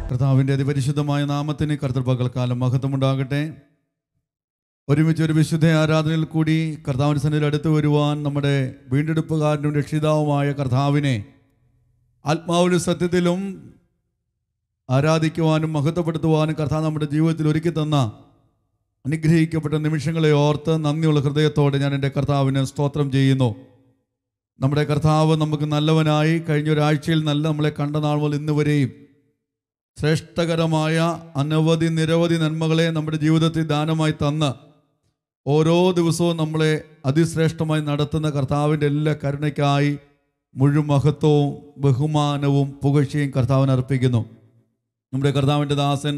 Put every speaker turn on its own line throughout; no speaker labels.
കർത്താവിൻ്റെ അതിപരിശുദ്ധമായ നാമത്തിന് കർത്തൃപകൽക്കാലം മഹത്വമുണ്ടാകട്ടെ ഒരുമിച്ച് ഒരു വിശുദ്ധ ആരാധനയിൽ കൂടി കർത്താവിൻ്റെ സന്നിധിയിൽ അടുത്ത് വരുവാൻ നമ്മുടെ വീണ്ടെടുപ്പുകാരനും രക്ഷിതാവുമായ കർത്താവിനെ ആത്മാവിലും സത്യത്തിലും ആരാധിക്കുവാനും മഹത്വപ്പെടുത്തുവാനും കർത്താവ് നമ്മുടെ ജീവിതത്തിൽ ഒരുക്കി തന്ന അനുഗ്രഹിക്കപ്പെട്ട നിമിഷങ്ങളെ ഓർത്ത് നന്ദിയുള്ള ഹൃദയത്തോടെ ഞാൻ എൻ്റെ കർത്താവിന് സ്തോത്രം ചെയ്യുന്നു നമ്മുടെ കർത്താവ് നമുക്ക് നല്ലവനായി കഴിഞ്ഞ ഒരാഴ്ചയിൽ നല്ല നമ്മളെ കണ്ട നാൾ മുതൽ ഇന്ന് വരെയും ശ്രേഷ്ഠകരമായ അനവധി നിരവധി നന്മകളെ നമ്മുടെ ജീവിതത്തിൽ ദാനമായി തന്ന് ഓരോ ദിവസവും നമ്മളെ അതിശ്രേഷ്ഠമായി നടത്തുന്ന കർത്താവിൻ്റെ എല്ലാ കരുണയ്ക്കായി മുഴുവൻ മഹത്വവും ബഹുമാനവും പുകഴ്ചയും കർത്താവിന് അർപ്പിക്കുന്നു നമ്മുടെ കർത്താവിൻ്റെ ദാസൻ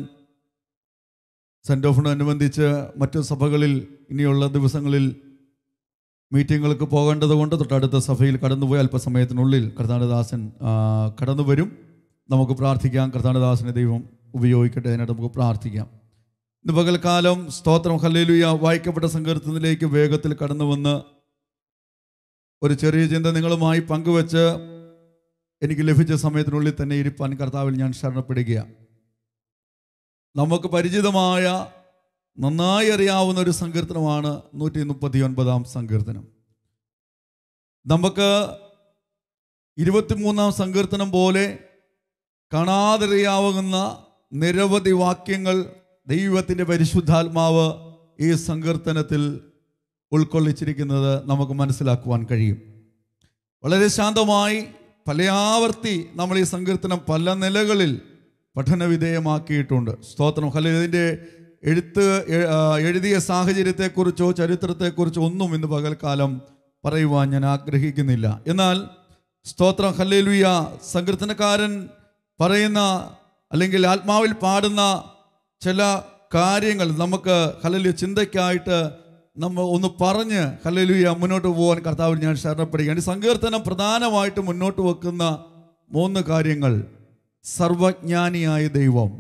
സെൻറ്റ് ഓഫിനോടനുബന്ധിച്ച് മറ്റു സഭകളിൽ ഇനിയുള്ള ദിവസങ്ങളിൽ മീറ്റിങ്ങുകൾക്ക് പോകേണ്ടത് കൊണ്ട് തൊട്ടടുത്ത സഭയിൽ കടന്നുപോയി അല്പസമയത്തിനുള്ളിൽ കർത്താനദാസൻ കടന്നു വരും നമുക്ക് പ്രാർത്ഥിക്കാം കർത്താനദാസനെ ദൈവം ഉപയോഗിക്കട്ടെ അതിനായിട്ട് നമുക്ക് പ്രാർത്ഥിക്കാം ഇന്ന് പകൽക്കാലം സ്തോത്രം ഹല്ലേലൂയ വായിക്കപ്പെട്ട സങ്കീർത്തനത്തിലേക്ക് വേഗത്തിൽ കടന്നു വന്ന് ഒരു ചെറിയ ചിന്ത നിങ്ങളുമായി പങ്കുവെച്ച് എനിക്ക് ലഭിച്ച സമയത്തിനുള്ളിൽ തന്നെ ഇരിപ്പാൻ കർത്താവിൽ ഞാൻ ശരണപ്പെടുകയാണ് നമുക്ക് പരിചിതമായ നന്നായി അറിയാവുന്ന ഒരു സങ്കീർത്തനമാണ് നൂറ്റി മുപ്പത്തി ഒൻപതാം സങ്കീർത്തനം നമുക്ക് ഇരുപത്തിമൂന്നാം സങ്കീർത്തനം പോലെ കാണാതറിയാവുന്ന നിരവധി വാക്യങ്ങൾ ദൈവത്തിൻ്റെ പരിശുദ്ധാത്മാവ് ഈ സങ്കീർത്തനത്തിൽ ഉൾക്കൊള്ളിച്ചിരിക്കുന്നത് നമുക്ക് മനസ്സിലാക്കുവാൻ കഴിയും വളരെ ശാന്തമായി പലയാവർത്തി നമ്മൾ ഈ സങ്കീർത്തനം പല നിലകളിൽ പഠനവിധേയമാക്കിയിട്ടുണ്ട് സ്തോത്രം ഹല ഇതിൻ്റെ എഴുത്ത് എ- ആ, എഴുതിയ സാഹചര്യത്തെക്കുറിച്ചോ ചരിത്രത്തെക്കുറിച്ചോ ഒന്നും ഇന്ന് പകൽക്കാലം പറയുവാൻ ഞാൻ ആഗ്രഹിക്കുന്നില്ല എന്നാൽ സ്തോത്രം ഹല്ലേലുയ സങ്കീർത്തനക്കാരൻ പറയുന്ന അല്ലെങ്കിൽ ആത്മാവിൽ പാടുന്ന ചില കാര്യങ്ങൾ നമുക്ക് ഹലലു ചിന്തയ്ക്കായിട്ട് നമ്മൾ ഒന്ന് പറഞ്ഞ് ഹലലുയ മുന്നോട്ട് പോകാൻ കർത്താവിൽ ഞാൻ ശരണപ്പെടുകയാണ് ഈ സങ്കീർത്തനം പ്രധാനമായിട്ട് മുന്നോട്ട് വെക്കുന്ന മൂന്ന് കാര്യങ്ങൾ സർവജ്ഞാനിയായ ദൈവം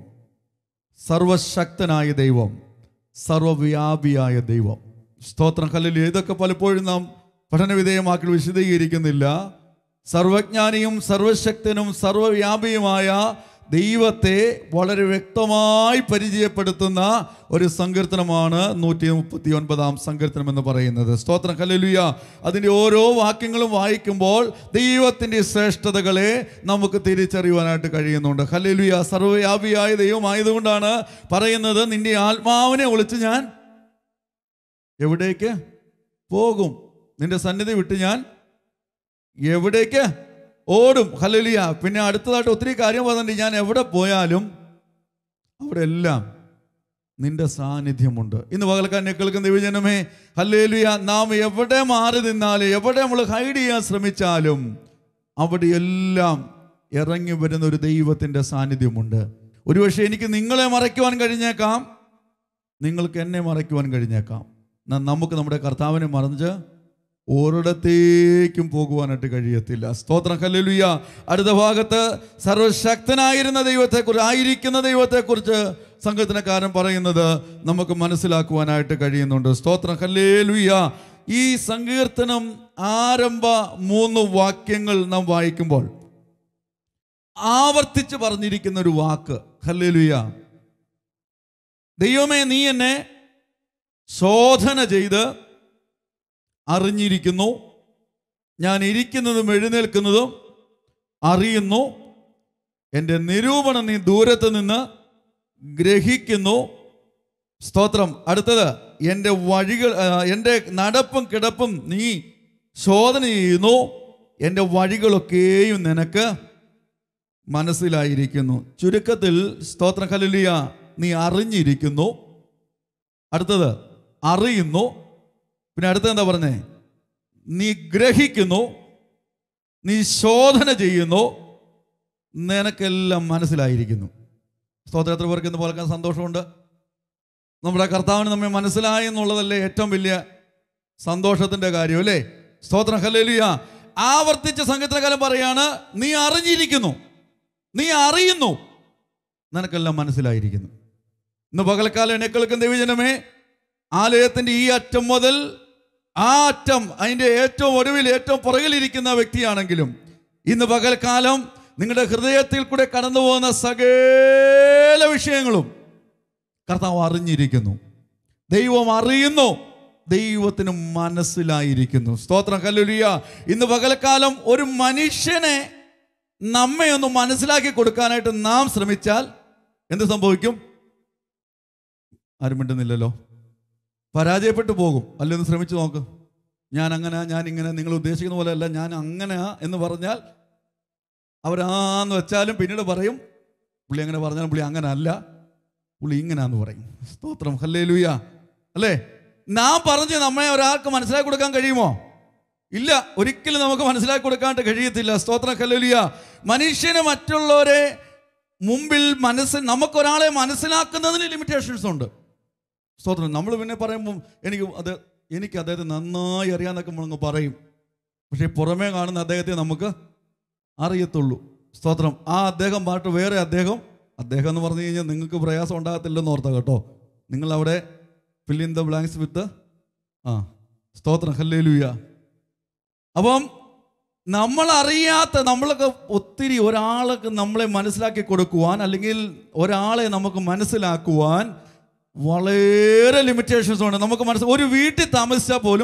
സർവശക്തനായ ദൈവം സർവവ്യാപിയായ ദൈവം സ്തോത്രം ഹല്ലേലൂയ ഇതൊക്കെ പലപ്പോഴും നാം പഠനവിധേയമാക്കി വിശദീകരിക്കുന്നില്ല സർവജ്ഞാനിയും സർവശക്തനും സർവവ്യാപിയുമായ ദൈവത്തെ വളരെ വ്യക്തമായി പരിചയപ്പെടുത്തുന്ന ഒരു സങ്കീർത്തനമാണ് നൂറ്റി മുപ്പത്തി ഒൻപതാം സങ്കീർത്തനം എന്ന് പറയുന്നത് സ്തോത്രം ഹല്ലേലൂയ അതിൻ്റെ ഓരോ വാക്യങ്ങളും വായിക്കുമ്പോൾ ദൈവത്തിൻ്റെ ശ്രേഷ്ഠതകളെ നമുക്ക് തിരിച്ചറിയുവാനായിട്ട് കഴിയുന്നുണ്ട് ഹല്ലേലൂയ സർവ്വവ്യാപിയായ ദൈവമായതുകൊണ്ടാണ് പറയുന്നത് നിന്റെ ആത്മാവിനെ ഒളിച്ച് ഞാൻ എവിടേക്ക് പോകും നിന്റെ സന്നിധി വിട്ട് ഞാൻ എവിടേക്ക് ഓടും ഹല്ലേലൂയ പിന്നെ അടുത്തതായിട്ട് ഒത്തിരി കാര്യം പറഞ്ഞിട്ടുണ്ട് ഞാൻ എവിടെ പോയാലും അവിടെ എല്ലാം നിന്റെ സാന്നിധ്യമുണ്ട് ഇന്ന് പകൽക്കാരനെ കേൾക്കുന്ന ദൈവജനമേ ഹല്ലേലൂയ നാം എവിടെ മാറി നിന്നാലും എവിടെ നമ്മൾ ഹൈഡ് ചെയ്യാൻ ശ്രമിച്ചാലും അവിടെ എല്ലാം ഇറങ്ങി വരുന്ന ഒരു ദൈവത്തിൻ്റെ സാന്നിധ്യമുണ്ട് ഒരുപക്ഷെ എനിക്ക് നിങ്ങളെ മറയ്ക്കുവാൻ കഴിഞ്ഞേക്കാം നിങ്ങൾക്ക് എന്നെ മറയ്ക്കുവാൻ കഴിഞ്ഞേക്കാം എന്നാൽ നമുക്ക് നമ്മുടെ കർത്താവിനെ മറന്ന് ഒരിടത്തേക്കും പോകുവാനായിട്ട് കഴിയത്തില്ല സ്തോത്രം ഹല്ലേലൂയ അടുത്ത ഭാഗത്ത് സർവശക്തനായിരുന്ന ദൈവത്തെക്കുറിച്ച് ആയിരിക്കുന്ന ദൈവത്തെക്കുറിച്ച് സംഘത്തിനക്കാരൻ പറയുന്നത് നമുക്ക് മനസ്സിലാക്കുവാനായിട്ട് കഴിയുന്നുണ്ട് സ്തോത്രം ഹല്ലേലൂയ ഈ സങ്കീർത്തനം ആരംഭ മൂന്ന് വാക്യങ്ങൾ നാം വായിക്കുമ്പോൾ ആവർത്തിച്ച് പറഞ്ഞിരിക്കുന്ന ഒരു വാക്ക് ഹല്ലേലൂയ ദൈവമേ നീ എന്നെ ശോധന ചെയ്ത് അറിഞ്ഞിരിക്കുന്നു ഞാൻ ഇരിക്കുന്നതും എഴുന്നേൽക്കുന്നതും അറിയുന്നു എൻ്റെ നിരൂപണം നീ ദൂരത്ത് നിന്ന് ഗ്രഹിക്കുന്നു സ്തോത്രം അടുത്തത് എൻ്റെ വഴികൾ ആ, എൻ്റെ നടപ്പും കിടപ്പും നീ ശോധന ചെയ്യുന്നു എൻ്റെ വഴികളൊക്കെയും നിനക്ക് മനസ്സിലായിരിക്കുന്നു ചുരുക്കത്തിൽ സ്തോത്രം കലിയ നീ അറിഞ്ഞിരിക്കുന്നു അടുത്തത് അറിയുന്നു പിന്നെ അടുത്തത് എന്താ പറഞ്ഞേ നീ ഗ്രഹിക്കുന്നു നീ ശോധന ചെയ്യുന്നു നിനക്കെല്ലാം മനസ്സിലായിരിക്കുന്നു സ്തോത്രം എത്ര പേർക്ക് ഇന്ന് പോലക്കാൻ സന്തോഷമുണ്ട് നമ്മുടെ കർത്താവിന് നമ്മെ മനസ്സിലായി എന്നുള്ളതല്ലേ ഏറ്റവും വലിയ സന്തോഷത്തിന്റെ കാര്യം അല്ലേ സ്തോത്രം ഹല്ലേലൂയ ആവർത്തിച്ച സംഗീതകാലം പറയാണ് നീ അറിഞ്ഞിരിക്കുന്നു നീ അറിയുന്നു നിനക്കെല്ലാം മനസ്സിലായിരിക്കുന്നു ഇന്ന് പകൽക്കാലം എന്നെ കേൾക്കുന്ന ദൈവജനമേ ആലയത്തിന്റെ ഈ അറ്റം മുതൽ ആ അറ്റം അതിന്റെ ഏറ്റവും ഒടുവിൽ ഏറ്റവും പുറകിലിരിക്കുന്ന വ്യക്തിയാണെങ്കിലും ഇന്ന് പകൽക്കാലം നിങ്ങളുടെ ഹൃദയത്തിൽ കൂടെ കടന്നു പോകുന്ന സകല വിഷയങ്ങളും കർത്താവ് അറിഞ്ഞിരിക്കുന്നു ദൈവം അറിയുന്നു ദൈവത്തിന് മനസ്സിലായിരിക്കുന്നു സ്തോത്രം കല്ലുലിയ ഇന്ന് പകലക്കാലം ഒരു മനുഷ്യനെ നമ്മെ ഒന്ന് മനസ്സിലാക്കി കൊടുക്കാനായിട്ട് നാം ശ്രമിച്ചാൽ എന്ത് സംഭവിക്കും ആരും മിണ്ടുന്നില്ലല്ലോ പരാജയപ്പെട്ടു പോകും അല്ലൊന്ന് ശ്രമിച്ചു നോക്ക് ഞാൻ അങ്ങനെ ഞാൻ ഇങ്ങനെ നിങ്ങൾ ഉദ്ദേശിക്കുന്ന പോലെയല്ല ഞാൻ അങ്ങനെയാ എന്ന് പറഞ്ഞാൽ അവരാന്ന് വെച്ചാലും പിന്നീട് പറയും പുള്ളി അങ്ങനെ പറഞ്ഞാലും പുള്ളി അങ്ങനെ അല്ല പുള്ളി ഇങ്ങനാന്ന് പറയും സ്തോത്രം ഹല്ലേ ലൂയ അല്ലേ നാം പറഞ്ഞ് നമ്മെ ഒരാൾക്ക് മനസ്സിലാക്കി കൊടുക്കാൻ കഴിയുമോ ഇല്ല ഒരിക്കലും നമുക്ക് മനസ്സിലാക്കി കൊടുക്കാനായിട്ട് കഴിയത്തില്ല സ്തോത്രം ഹല്ലേലൂയ മനുഷ്യന് മറ്റുള്ളവരെ മുമ്പിൽ മനസ്സ് നമുക്കൊരാളെ മനസ്സിലാക്കുന്നതിന് ലിമിറ്റേഷൻസ് ഉണ്ട് സ്തോത്രം നമ്മൾ പിന്നെ പറയുമ്പം എനിക്ക് അത് എനിക്ക് അദ്ദേഹത്തെ നന്നായി അറിയാമെന്നൊക്കെ നമ്മളങ്ങ് പറയും പക്ഷേ പുറമേ കാണുന്ന അദ്ദേഹത്തെ നമുക്ക് അറിയത്തുള്ളൂ സ്തോത്രം ആ അദ്ദേഹം പാട്ട് വേറെ അദ്ദേഹം അദ്ദേഹം എന്ന് പറഞ്ഞു കഴിഞ്ഞാൽ നിങ്ങൾക്ക് പ്രയാസം ഉണ്ടാകത്തില്ലെന്ന് ഓർത്ത കേട്ടോ നിങ്ങൾ അവിടെ fill in the blanks with ആ സ്തോത്രം ഹല്ലേലൂയ അപ്പം നമ്മൾ അറിയാത്ത നമ്മളൊക്കെ ഒത്തിരി ഒരാൾക്ക് നമ്മളെ മനസ്സിലാക്കി കൊടുക്കുവാൻ അല്ലെങ്കിൽ ഒരാളെ നമുക്ക് മനസ്സിലാക്കുവാൻ വളരെ ലിമിറ്റേഷൻസ് ഉണ്ട് നമുക്ക് മനസ്സിൽ ഒരു വീട്ടിൽ താമസിച്ചാൽ പോലും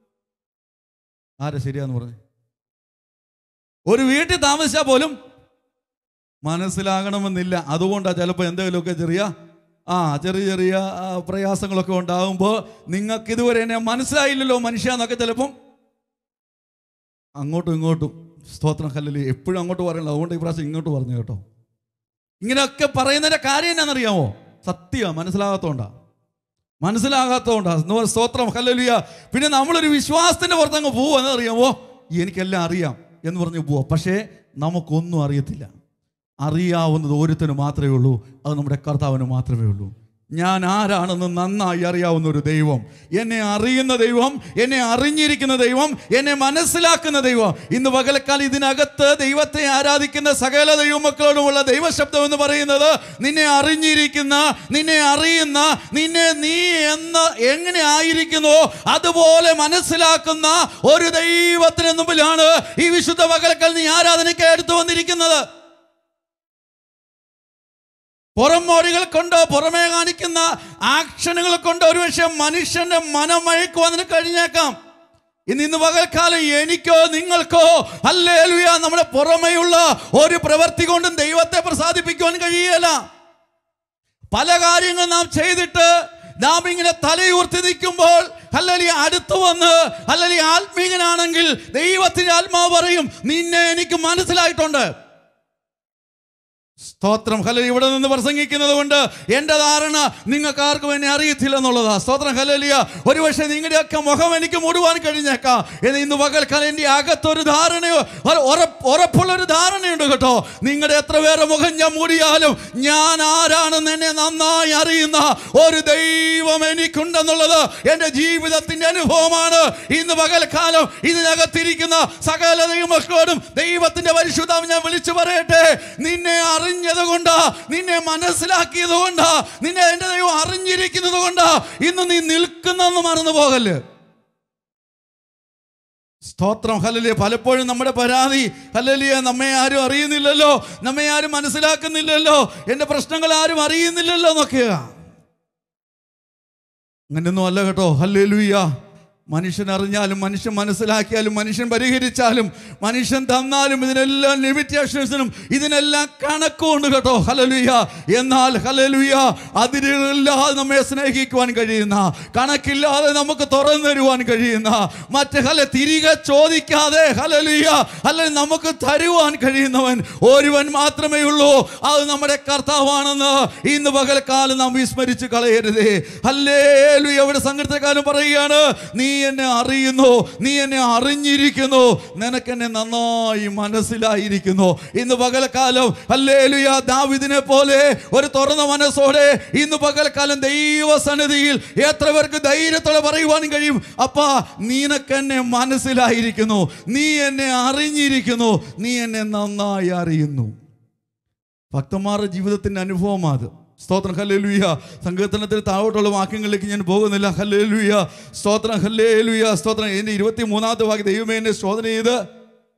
ആരാ ശരിയാന്ന് പറഞ്ഞു ഒരു വീട്ടിൽ താമസിച്ചാൽ പോലും മനസ്സിലാകണമെന്നില്ല അതുകൊണ്ടാണ് ചിലപ്പോൾ എന്തെങ്കിലുമൊക്കെ ചെറിയ ആ ചെറിയ ചെറിയ ആ, പ്രയാസങ്ങളൊക്കെ ഉണ്ടാകുമ്പോൾ നിങ്ങൾക്ക് ഇതുവരെ എന്നെ മനസ്സിലായില്ലല്ലോ മനുഷ്യ എന്നൊക്കെ ചിലപ്പം അങ്ങോട്ടും ഇങ്ങോട്ടും സ്തോത്രം കല്ലല് എപ്പോഴും അങ്ങോട്ട് പറയണല്ലോ അതുകൊണ്ട് ഈ പ്രാവശ്യം ഇങ്ങോട്ട് പറഞ്ഞു കേട്ടോ ഇങ്ങനെയൊക്കെ പറയുന്നതിന്റെ കാര്യം എന്നാണെന്നറിയാമോ സത്യ മനസ്സിലാകാത്തോണ്ടാ മനസ്സിലാകാത്തോണ്ടാ എന്ന് പറഞ്ഞ സ്തോത്രം ഹല്ലേലൂയ പിന്നെ നമ്മളൊരു വിശ്വാസത്തിന്റെ പുറത്തങ്ങ് പോവുക എന്നറിയാമോ എനിക്കെല്ലാം അറിയാം എന്ന് പറഞ്ഞ് പോവാ പക്ഷേ നമുക്കൊന്നും അറിയത്തില്ല അറിയാവുന്നത് ഓരോരുത്തന് മാത്രമേ ഉള്ളൂ അത് നമ്മുടെ കർത്താവിന് മാത്രമേ ഉള്ളൂ ഞാൻ ആരാണെന്ന് നന്നായി അറിയാവുന്ന ഒരു ദൈവം എന്നെ അറിയുന്ന ദൈവം എന്നെ അറിഞ്ഞിരിക്കുന്ന ദൈവം എന്നെ മനസ്സിലാക്കുന്ന ദൈവം ഇന്ന് പകലക്കാലം ഇതിനകത്ത് ദൈവത്തെ ആരാധിക്കുന്ന സകല ദൈവമക്കളോടുമുള്ള ദൈവശബ്ദം എന്ന് പറയുന്നത് നിന്നെ അറിഞ്ഞിരിക്കുന്ന നിന്നെ അറിയുന്ന നിന്നെ നീ എന്ന് എങ്ങനെ ആയിരിക്കുന്നോ അതുപോലെ മനസ്സിലാക്കുന്ന ഒരു ദൈവത്തിന് മുമ്പിലാണ് ഈ വിശുദ്ധ പകലക്കൽ നീ ആരാധനയ്ക്ക് എടുത്തു വന്നിരിക്കുന്നത് പുറം മോടികൾ കൊണ്ട് പുറമേ കാണിക്കുന്ന ആക്ഷനുകൾ കൊണ്ട് ഒരുപക്ഷെ മനുഷ്യന്റെ മനം മയക്കുവാൻ കഴിഞ്ഞേക്കാം ഇന്ന് ഇന്ന് പകൽക്കാലം എനിക്കോ നിങ്ങൾക്കോ അല്ലേലുയ നമ്മുടെ പുറമെയുള്ള ഒരു പ്രവൃത്തി കൊണ്ടും ദൈവത്തെ പ്രസാദിപ്പിക്കുവാൻ കഴിയുകയില്ല പല കാര്യങ്ങൾ നാം ചെയ്തിട്ട് നാം ഇങ്ങനെ തലയുർത്തി നിൽക്കുമ്പോൾ അല്ലെങ്കിൽ അടുത്തു വന്ന് അല്ലെങ്കിൽ ആത്മീകനാണെങ്കിൽ ദൈവത്തിന്റെ ആത്മാവ് പറയും നിന്നെ എനിക്ക് മനസ്സിലായിട്ടുണ്ട് സ്തോത്രം ഹല ഇവിടെ നിന്ന് പ്രസംഗിക്കുന്നത് കൊണ്ട് എൻ്റെ ധാരണ നിങ്ങൾക്ക് ആർക്കും എന്നെ അറിയത്തില്ല എന്നുള്ളതാ സ്തോത്രം ഹലലിയ ഒരുപക്ഷെ നിങ്ങളുടെയൊക്കെ മുഖം എനിക്ക് മൂടുവാൻ കഴിഞ്ഞേക്കാം എന്ന് ഇന്ന് പകൽക്കാലം എൻ്റെ അകത്തൊരു ധാരണയോ ഒരു ഉറപ്പ് ഉറപ്പുള്ളൊരു ധാരണയുണ്ട് കേട്ടോ നിങ്ങളുടെ എത്ര പേരെ മുഖം ഞാൻ മൂടിയാലും ഞാൻ ആരാണെന്ന് എന്നെ നന്നായി അറിയുന്ന ഒരു ദൈവം എനിക്കുണ്ടെന്നുള്ളത് എൻ്റെ ജീവിതത്തിൻ്റെ അനുഭവമാണ് ഇന്ന് പകൽക്കാലം ഇതിനകത്തിരിക്കുന്ന സകല ദൈവമക്കളോടും ദൈവത്തിന്റെ പരിശുദ്ധം ഞാൻ വിളിച്ചു പറയട്ടെ നിന്നെ അറിഞ്ഞത് കൊണ്ടാ നിന്നെ മനസ്സിലാക്കിയത് കൊണ്ടാ നിന്നെ എൻ്റെ ദൈവം അറിഞ്ഞിരിക്കുന്നത് കൊണ്ടാ ഇന്ന് നീ നിൽക്കുന്നെന്ന് മറന്നു പോകല്ല് സ്തോത്രം ഹലലിയ പലപ്പോഴും നമ്മുടെ പരാതി ഹലലിയ നമ്മെ ആരും അറിയുന്നില്ലല്ലോ നമ്മെ ആരും മനസ്സിലാക്കുന്നില്ലല്ലോ എൻ്റെ പ്രശ്നങ്ങൾ ആരും അറിയുന്നില്ലല്ലോ എന്നൊക്കെയാ അങ്ങനെയൊന്നും അല്ല കേട്ടോ ഹല്ലേലൂയ മനുഷ്യൻ അറിഞ്ഞാലും മനുഷ്യൻ മനസ്സിലാക്കിയാലും മനുഷ്യൻ പരിഹരിച്ചാലും മനുഷ്യൻ തന്നാലും ഇതിനെല്ലാം ലിമിറ്റേഷൻസിനും ഇതിനെല്ലാം കണക്കുണ്ട് കേട്ടോ ഹലലുയ എന്നാൽ ഹലലുയ അതിരില്ലാതെ നമ്മെ സ്നേഹിക്കുവാൻ കഴിയുന്ന കണക്കില്ലാതെ നമുക്ക് തുറന്നു തരുവാൻ കഴിയുന്ന മറ്റ് ഹല തിരികെ ചോദിക്കാതെ ഹലലുയ അല്ലെ നമുക്ക് തരുവാൻ കഴിയുന്നവൻ ഒരുവൻ മാത്രമേ ഉള്ളൂ അത് നമ്മുടെ കർത്താവാണെന്ന് ഇന്ന് പകൽക്കാലം നാം വിസ്മരിച്ച് കളയരുതേ ഹല്ലേലൂയ ഇവിടെ സംഘടനക്കാരൻ പറയുകയാണ് നീ എന്നെ അറിയുന്നു നീ എന്നെ അറിഞ്ഞിരിക്കുന്നു നിനക്ക് എന്നെ നന്നായി മനസ്സിലായിരിക്കുന്നു ഇന്ന് പകൽക്കാലം ഹല്ലേലൂയ ദാവിദിനെ പോലെ ഒരു തുറന്ന മനസ്സോടെ ഇന്ന് പകൽക്കാലം ദൈവസന്നിധിയിൽ എത്ര പേർക്ക് ധൈര്യത്തോടെ പറയുവാനും കഴിയും അപ്പാ നിനക്ക് എന്നെ മനസ്സിലായിരിക്കുന്നു നീ എന്നെ അറിഞ്ഞിരിക്കുന്നു നീ എന്നെ നന്നായി അറിയുന്നു ഭക്തന്മാരുടെ ജീവിതത്തിൻ്റെ അനുഭവമാണ് അത് സ്തോത്രം ഹല്ലേലൂയ സങ്കീർത്തനത്തിൽ താഴോട്ടുള്ള വാക്യങ്ങളിലേക്ക് ഞാൻ പോകുന്നില്ല ഹല്ലേലൂയ സ്തോത്രം ഹല്ലേലൂയ സ്തോത്രം എൻ്റെ ഇരുപത്തി മൂന്നാമത്തെ വാക്യം ദൈവമേ എന്നെ ശോധന ചെയ്ത്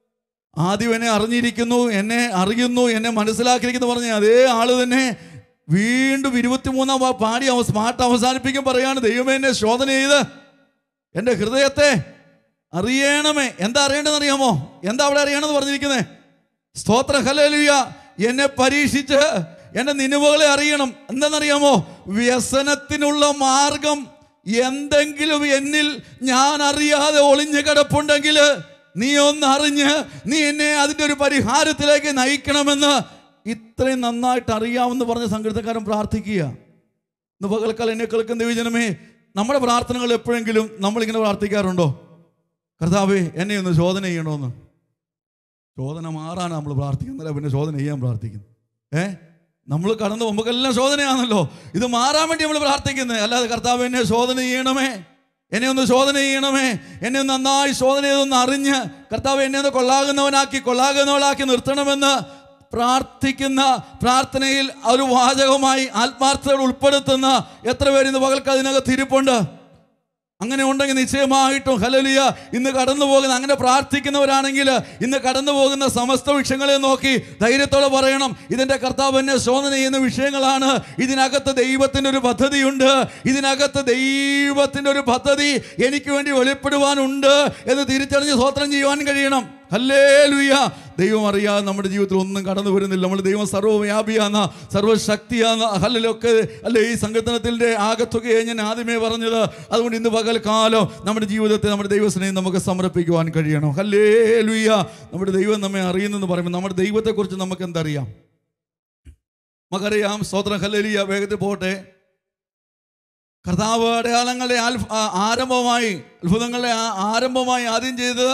ആദ്യം എന്നെ അറിഞ്ഞിരിക്കുന്നു എന്നെ അറിയുന്നു എന്നെ മനസ്സിലാക്കിയിരിക്കുന്നു പറഞ്ഞ അതേ ആള് തന്നെ വീണ്ടും ഇരുപത്തിമൂന്നാം വാ- പാടി അവ- പാട്ട് അവസാനിപ്പിക്കും പറയാണ് ദൈവമേ എന്നെ ശോധന ചെയ്ത് എൻ്റെ ഹൃദയത്തെ അറിയണമേ എന്താ അറിയേണ്ടതെന്ന് അറിയാമോ എന്താ അവിടെ അറിയണമെന്ന് പറഞ്ഞിരിക്കുന്നത് സ്തോത്ര ഹലേലുയ എന്നെ പരീക്ഷിച്ച് എന്റെ നിനുവകളെ അറിയണം എന്താണെന്നറിയാമോ വ്യസനത്തിനുള്ള മാർഗം എന്തെങ്കിലും എന്നിൽ ഞാൻ അറിയാതെ ഒളിഞ്ഞു കിടപ്പുണ്ടെങ്കിൽ നീ ഒന്ന് അറിഞ്ഞ് നീ എന്നെ അതിൻ്റെ ഒരു പരിഹാരത്തിലേക്ക് നയിക്കണമെന്ന് ഇത്രയും നന്നായിട്ട് അറിയാമെന്ന് പറഞ്ഞ സംഗീതക്കാരൻ പ്രാർത്ഥിക്കുക ഇന്ന് പകൽക്കാലം എന്നെ കേൾക്കുന്ന ദൈവജനമേ നമ്മുടെ പ്രാർത്ഥനകൾ എപ്പോഴെങ്കിലും നമ്മളിങ്ങനെ പ്രാർത്ഥിക്കാറുണ്ടോ കർത്താവേ എന്നെ ഒന്ന് ശോധന ചെയ്യണമെന്ന് ശോധന മാറാൻ നമ്മൾ പ്രാർത്ഥിക്കുന്നില്ല പിന്നെ ശോധന ചെയ്യാൻ പ്രാർത്ഥിക്കുന്നു ഏ നമ്മൾ കടന്നു നമുക്കെല്ലാം ശോധനയാണല്ലോ ഇത് മാറാൻ വേണ്ടി നമ്മൾ പ്രാർത്ഥിക്കുന്നത് അല്ലാതെ കർത്താവ് എന്നെ ശോധന ചെയ്യണമേ എന്നെ ഒന്ന് ശോധന ചെയ്യണമേ എന്നെ ഒന്ന് നന്നായി ശോധന ചെയ്തൊന്ന് അറിഞ്ഞ് കർത്താവ് എന്നെ ഒന്ന് കൊള്ളാകുന്നവനാക്കി കൊള്ളാകുന്നവളാക്കി നിർത്തണമെന്ന് പ്രാർത്ഥിക്കുന്ന പ്രാർത്ഥനയിൽ ഒരു വാചകമായി ആത്മാർത്ഥതകൾ ഉൾപ്പെടുത്തുന്ന എത്ര പേര് ഇന്ന് പകൽക്ക് അതിനകത്ത് ഇരിപ്പുണ്ട് അങ്ങനെ ഉണ്ടെങ്കിൽ നിശ്ചയമായിട്ടും ഹലലിയ ഇന്ന് കടന്നു പോകുന്ന അങ്ങനെ പ്രാർത്ഥിക്കുന്നവരാണെങ്കിൽ ഇന്ന് കടന്നു പോകുന്ന സമസ്ത വിഷയങ്ങളെ നോക്കി ധൈര്യത്തോടെ പറയണം ഇതിൻ്റെ കർത്താവ് എന്നെ ശോധന ചെയ്യുന്ന വിഷയങ്ങളാണ് ഇതിനകത്ത് ദൈവത്തിൻ്റെ ഒരു പദ്ധതിയുണ്ട് ഇതിനകത്ത് ദൈവത്തിൻ്റെ ഒരു പദ്ധതി എനിക്ക് വേണ്ടി വെളിപ്പെടുവാനുണ്ട് എന്ന് തിരിച്ചറിഞ്ഞ് സ്വോത്രം ചെയ്യുവാൻ കഴിയണം ഹല്ലേ ലുയ്യ ദൈവം അറിയാതെ നമ്മുടെ ജീവിതത്തിൽ ഒന്നും കടന്നു വരുന്നില്ല നമ്മൾ ദൈവം സർവ്വവ്യാപിയാന്ന സർവ്വശക്തിയാന്ന ഹല്ലലൊക്കെ അല്ലേ ഈ സങ്കീർത്തനത്തിൻ്റെ ആകത്തുകയെ ഞാൻ ആദ്യമേ പറഞ്ഞത് അതുകൊണ്ട് ഇന്ന് പകൽക്കാലം നമ്മുടെ ജീവിതത്തെ നമ്മുടെ ദൈവസ്നേഹം നമുക്ക് സമർപ്പിക്കുവാൻ കഴിയണം ഹല്ലേ ലുയ്യ നമ്മുടെ ദൈവം നമ്മെ അറിയുന്നെന്ന് പറയുമ്പോൾ നമ്മുടെ ദൈവത്തെക്കുറിച്ച് നമുക്ക് എന്തറിയാം നമുക്കറിയാം സ്തോത്രം ഹല്ലേലിയ വേഗത്തിൽ പോട്ടെ കർത്താവ് അടയാളങ്ങളുടെ ആൽഫ ആ- ആരംഭമായി അത്ഭുതങ്ങളുടെ ആ- ആരംഭമായി ആദ്യം ചെയ്തത്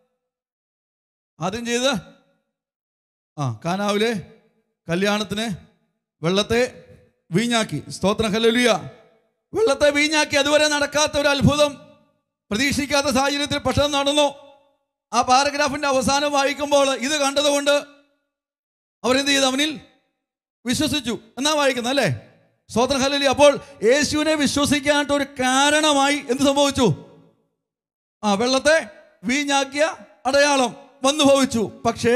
ആദ്യം ചെയ്ത് ആ കാനാവിലെ കല്യാണത്തിന് വെള്ളത്തെ വീഞ്ഞാക്കി സ്തോത്രം ഹല്ലേലൂയ വെള്ളത്തെ വീഞ്ഞാക്കി അതുവരെ നടക്കാത്ത ഒരു അത്ഭുതം പ്രതീക്ഷിക്കാത്ത സാഹചര്യത്തിൽ പക്ഷെ നടന്നു ആ പാരഗ്രാഫിന്റെ അവസാനം വായിക്കുമ്പോൾ ഇത് കണ്ടതുകൊണ്ട് അവരെന്ത് ചെയ്തു അവനിൽ വിശ്വസിച്ചു എന്നാ വായിക്കുന്നത് അല്ലേ സ്തോത്രം ഹല്ലലി അപ്പോൾ യേശുവിനെ വിശ്വസിക്കാനായിട്ട് ഒരു കാരണമായി എന്ത് സംഭവിച്ചു ആ വെള്ളത്തെ വീഞ്ഞാക്കിയ അടയാളം വന്നു ഭവിച്ചു പക്ഷേ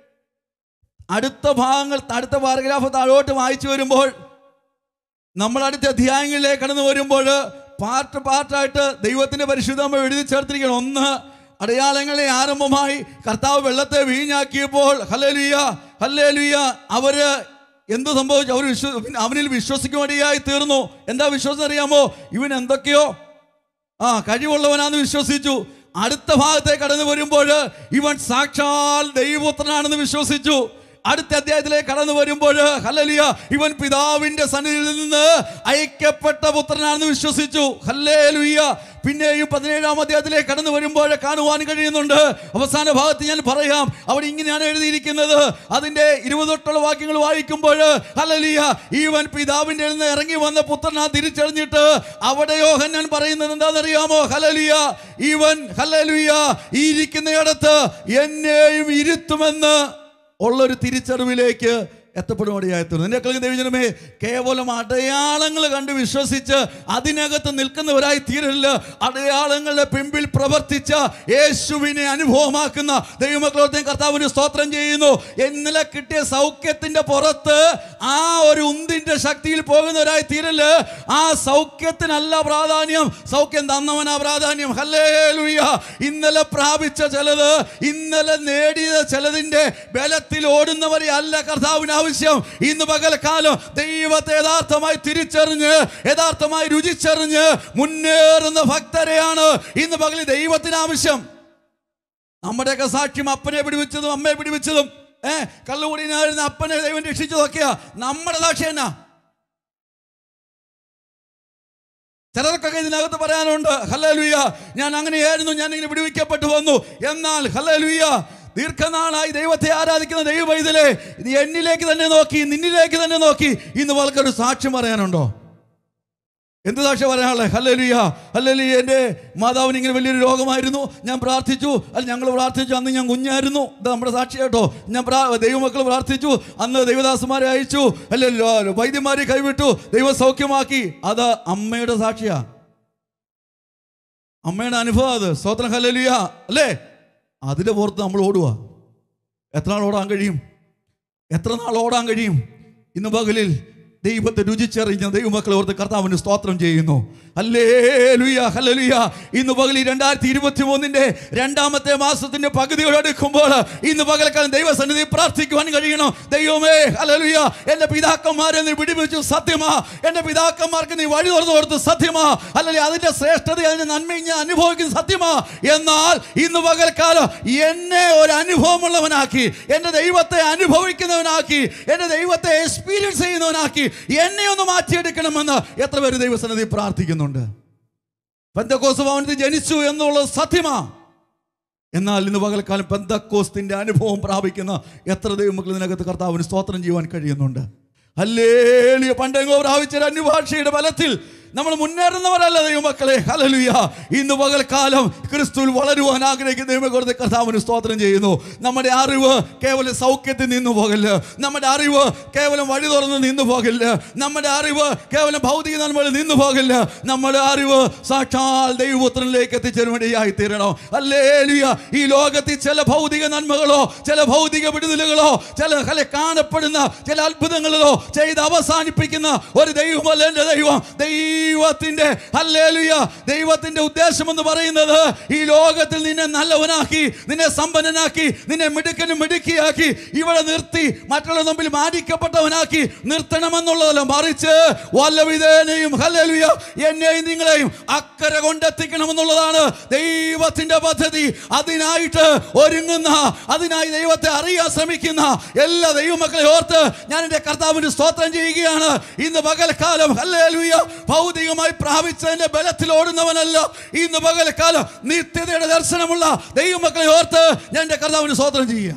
അടുത്ത ഭാഗങ്ങൾ അടുത്ത പാരഗ്രാഫ് താഴോട്ട് വായിച്ചു വരുമ്പോൾ നമ്മൾ അടുത്ത അധ്യായങ്ങളിലേക്ക് കടന്നു വരുമ്പോൾ പാർട്ട് പാർട്ടായിട്ട് ദൈവത്തിന്റെ പരിശുദ്ധമ എഴുതി ചേർത്തിരിക്കണം ഒന്ന് അടയാളങ്ങളെ ആരംഭമായി കർത്താവ് വെള്ളത്തെ വീഞ്ഞാക്കിയപ്പോൾ ഹല്ലേലൂയ ഹല്ലേലൂയ അവര് എന്ത് സംഭവിച്ചു അവർ വിശ്വ അവനിൽ വിശ്വസിക്കുവാനിയായി തീർന്നു എന്താ വിശ്വാസം അറിയാമോ ഇവൻ എന്തൊക്കെയോ ആ കഴിവുള്ളവനാന്ന് വിശ്വസിച്ചു അടുത്ത ഭാഗത്തേക്ക് കടന്നു വരുമ്പോൾ ഇവൻ സാക്ഷാൽ ദൈവപുത്രനാണെന്ന് വിശ്വസിച്ചു അടുത്ത അധ്യായത്തിലേക്ക് കടന്നു വരുമ്പോൾ ഹല്ലലിയ ഇവൻ പിതാവിന്റെ സന്നിധിയിൽ നിന്ന് അയക്കപ്പെട്ട പുത്രനാണെന്ന് വിശ്വസിച്ചു ഹല്ലേലുയ്യ പിന്നെയും പതിനേഴാം അധ്യായത്തിലേക്ക് കടന്നു വരുമ്പോൾ കാണുവാൻ കഴിയുന്നുണ്ട് അവസാന ഭാഗത്ത് ഞാൻ പറയാം അവിടെ ഇങ്ങനെയാണ് എഴുതിയിരിക്കുന്നത് അതിന്റെ ഇരുപതൊട്ടുള്ള വാക്യങ്ങൾ വായിക്കുമ്പോൾ ഹല്ലലിയ ഈവൻ പിതാവിന്റെ നിന്ന് ഇറങ്ങി വന്ന പുത്രനാ തിരിച്ചറിഞ്ഞിട്ട് അവിടെ യോഹന്നാൻ പറയുന്നത് എന്താണെന്നറിയാമോ ഹലലിയ ഈവൻ ഹലലുയ ഈ ഇരിക്കുന്നയിടത്ത് എന്നെയും ഇരുത്തുമെന്ന് ഉള്ളൊരു തിരിച്ചറിവിലേക്ക് എത്തപ്പെടുവാടിയായിത്തീർന്നു എൻ്റെ കളി ദൈവജനമേ കേവലം അടയാളങ്ങൾ കണ്ട് വിശ്വസിച്ച് അതിനകത്ത് നിൽക്കുന്നവരായി തീരല്ല അടയാളങ്ങളുടെ പിമ്പിൽ പ്രവർത്തിച്ച യേശുവിനെ അനുഭവമാക്കുന്ന ദൈവമക്കളോടത്തെ കർത്താവിന് സ്തോത്രം ചെയ്യുന്നു ഇന്നലെ കിട്ടിയ സൗഖ്യത്തിന്റെ പുറത്ത് ആ ഒരു ഉന്തിന്റെ ശക്തിയിൽ പോകുന്നവരായി തീരല്ല ആ സൗഖ്യത്തിനല്ല പ്രാധാന്യം സൗഖ്യം തന്നവനാ പ്രാധാന്യം ഹല്ലേ ഇന്നലെ പ്രാപിച്ച ചിലത് ഇന്നലെ നേടിയ ചിലതിന്റെ ബലത്തിൽ ഓടുന്നവരെ അല്ല കർത്താവിന് ആവശ്യം ഇന്ന് പകൽക്കാലം ദൈവത്തെ യഥാർത്ഥമായി തിരിച്ചറിഞ്ഞ് യഥാർത്ഥമായി രുചിച്ചറിഞ്ഞ് മുന്നേറുന്ന ഭക്തരെയാണ് ഇന്ന് പകൽ ദൈവത്തിന് ആവശ്യം നമ്മുടെയൊക്കെ സാക്ഷ്യം അപ്പനെ പിടിവെച്ചതും അമ്മയെ പിടിവെച്ചതും ഏ കള്ളുകൂടിനായിരുന്ന അപ്പനെ ദൈവം രക്ഷിച്ചതൊക്കെയാ നമ്മുടെ സാക്ഷ്യം എന്നാ ചിലർക്കൊക്കെ ഇതിനകത്ത് പറയാനുണ്ട് ഹല്ലേലൂയ ഞാൻ അങ്ങനെയായിരുന്നു ഞാൻ ഇങ്ങനെ വിടുവിക്കപ്പെട്ടു വന്നു എന്നാൽ ഹല്ലേലൂയ ദീർഘനാളായി ദൈവത്തെ ആരാധിക്കുന്ന ദൈവ പൈതലേ ഇത് എന്നിലേക്ക് തന്നെ നോക്കി നിന്നിലേക്ക് തന്നെ നോക്കി ഇന്ന് വളർക്കൊരു സാക്ഷ്യം പറയാനുണ്ടോ എന്ത് സാക്ഷ്യം പറയാനുള്ളത് ഹല്ലേലൂയ ഹല്ലേലൂയ എൻ്റെ മാതാവിന് ഇങ്ങനെ വലിയൊരു രോഗമായിരുന്നു ഞാൻ പ്രാർത്ഥിച്ചു അല്ല ഞങ്ങൾ പ്രാർത്ഥിച്ചു അന്ന് ഞാൻ കുഞ്ഞായിരുന്നു ഇത് നമ്മുടെ സാക്ഷി കേട്ടോ ഞാൻ പ്രാ ദൈവമക്കൾ പ്രാർത്ഥിച്ചു അന്ന് ദൈവദാസന്മാരെ അയച്ചു അല്ലല്ലോ വൈദ്യന്മാരെ കൈവിട്ടു ദൈവം സൗഖ്യമാക്കി അത് അമ്മയുടെ സാക്ഷിയാ അമ്മയുടെ അനുഭവം അത് സ്തോത്രം ഹല്ലേലൂയ അല്ലേ അതിൻ്റെ പുറത്ത് നമ്മൾ ഓടുക എത്ര നാൾ ഓടാൻ കഴിയും എത്ര നാൾ ഓടാൻ കഴിയും ഇന്ന് പകലിൽ ദൈവത്തെ രുചിച്ചറിഞ്ഞ ദൈവമക്കളെ ഓർത്ത് കർത്താവിന് സ്തോത്രം ചെയ്യുന്നു അല്ലേ ലുയ ഹല്ലേലൂയ ഇന്ന് പകൽ ഈ രണ്ടായിരത്തി ഇരുപത്തി മൂന്നിന്റെ രണ്ടാമത്തെ മാസത്തിന്റെ പകുതിയോട് എടുക്കുമ്പോൾ ഇന്ന് പകൽക്കാലം ദൈവസന്നിധി പ്രാർത്ഥിക്കുവാൻ കഴിയണം ദൈവമേ ഹല്ലേലൂയ എന്റെ പിതാക്കന്മാരെ നീ വിടിവിച്ചു സത്യമാ എന്റെ പിതാക്കന്മാർക്ക് നീ വഴി തുറന്നു കൊടുത്തു സത്യമാ അല്ലെങ്കിൽ അതിന്റെ ശ്രേഷ്ഠത അതിന്റെ നന്മയും ഞാൻ അനുഭവിക്കുന്ന സത്യമാ എന്നാൽ ഇന്ന് പകൽക്കാലം എന്നെ ഒരു അനുഭവമുള്ളവനാക്കി എൻ്റെ ദൈവത്തെ അനുഭവിക്കുന്നവനാക്കി എൻ്റെ ദൈവത്തെ എക്സ്പീരിയൻസ് ചെയ്യുന്നവനാക്കി എന്നെ ഒന്ന് മാറ്റിയെടുക്കണമെന്ന് എത്ര പേര് ദൈവസന്നിധി പ്രാർത്ഥിക്കുന്നുണ്ട് പെന്തക്കോസ് ഭവനത്തിൽ ജനിച്ചു എന്നുള്ളത് സത്യമാ എന്നാൽ ഇന്ന് പകൽക്കാലം പെന്തക്കോസ്തിന്റെ അനുഭവം പ്രാപിക്കുന്ന എത്ര ദൈവമക്കൾ ഇതിനകത്ത് കർത്താവിന് സ്തോത്രം ചെയ്യുവാൻ കഴിയുന്നുണ്ട് അല്ലേലിയ പണ്ടെങ്കോ പ്രാപിച്ച ഒരു അന്യഭാഷയുടെ ബലത്തിൽ നമ്മൾ മുന്നേറുന്നവരല്ല ദൈവമക്കളെ ഹലലുയ ഇന്ന് പകൽക്കാലം ക്രിസ്തുവിൽ വളരുവാൻ ആഗ്രഹിക്കുന്ന ദൈവത്തെ കർത്താവിന് സ്തോത്രം ചെയ്യുന്നു നമ്മുടെ അറിവ് കേവലം സൗഖ്യത്തിൽ നിന്നു പോകല്ല നമ്മുടെ അറിവ് കേവലം വഴി തുറന്ന് നിന്നു പോകില്ല നമ്മുടെ അറിവ് കേവലം ഭൗതിക നന്മകളിൽ നിന്നു പോകില്ല നമ്മുടെ അറിവ് സാക്ഷാൽ ദൈവപുത്രനിലേക്ക് എത്തിച്ചേരുവാനായി തീരണം അല്ലേലുയ ഈ ലോകത്തിൽ ചില ഭൗതിക നന്മകളോ ചില ഭൗതിക വിടുതലുകളോ ചില കല കാണപ്പെടുന്ന ചില അത്ഭുതങ്ങളോ ചെയ്ത് അവസാനിപ്പിക്കുന്ന ഒരു ദൈവമല്ല എൻ്റെ ദൈവം ദൈവത്തിന്റെ ഹല്ലേലൂയ ദൈവത്തിന്റെ ഉദ്ദേശം എന്ന് പറയുന്നത് ഈ ലോകത്തിൽ നിന്നെ നല്ലവനാക്കി നിന്നെ സമ്പന്നനാക്കി നിന്നെ മിടുക്കനും മിടുക്കിയാക്കി ഇവിടെ നിർത്തി മറ്റുള്ള മുമ്പിൽ മാനിക്കപ്പെട്ടവനാക്കി നിർത്തണമെന്നുള്ളതല്ല മറിച്ച് വല്ലവിധേനയും ഹല്ലേലൂയ എന്നെയും നിങ്ങളെയും അക്കരെ കൊണ്ടെത്തിക്കണമെന്നുള്ളതാണ് ദൈവത്തിന്റെ പദ്ധതി അതിനായിട്ട് ഒരുങ്ങുന്ന അതിനായി ദൈവത്തെ അറിയാൻ ശ്രമിക്കുന്ന എല്ലാ ദൈവമക്കളെ ഓർത്ത് ഞാൻ എൻ്റെ കർത്താവിന് സ്തോത്രം ചെയ്യുകയാണ് ഇന്ന് പകൽക്കാലം ഹല്ലേലൂയ ഭൗതികമായി പ്രാപിച്ചതിന്റെ ബലത്തിൽ ഓടുന്നവനല്ല ഇന്ന് പകൽക്കാലം നിത്യതയുടെ ദർശനമുള്ള ദൈവമക്കളെ ഓർത്ത് ഞാൻ എൻ്റെ കർത്താവിന് സ്തോത്രം ചെയ്യുക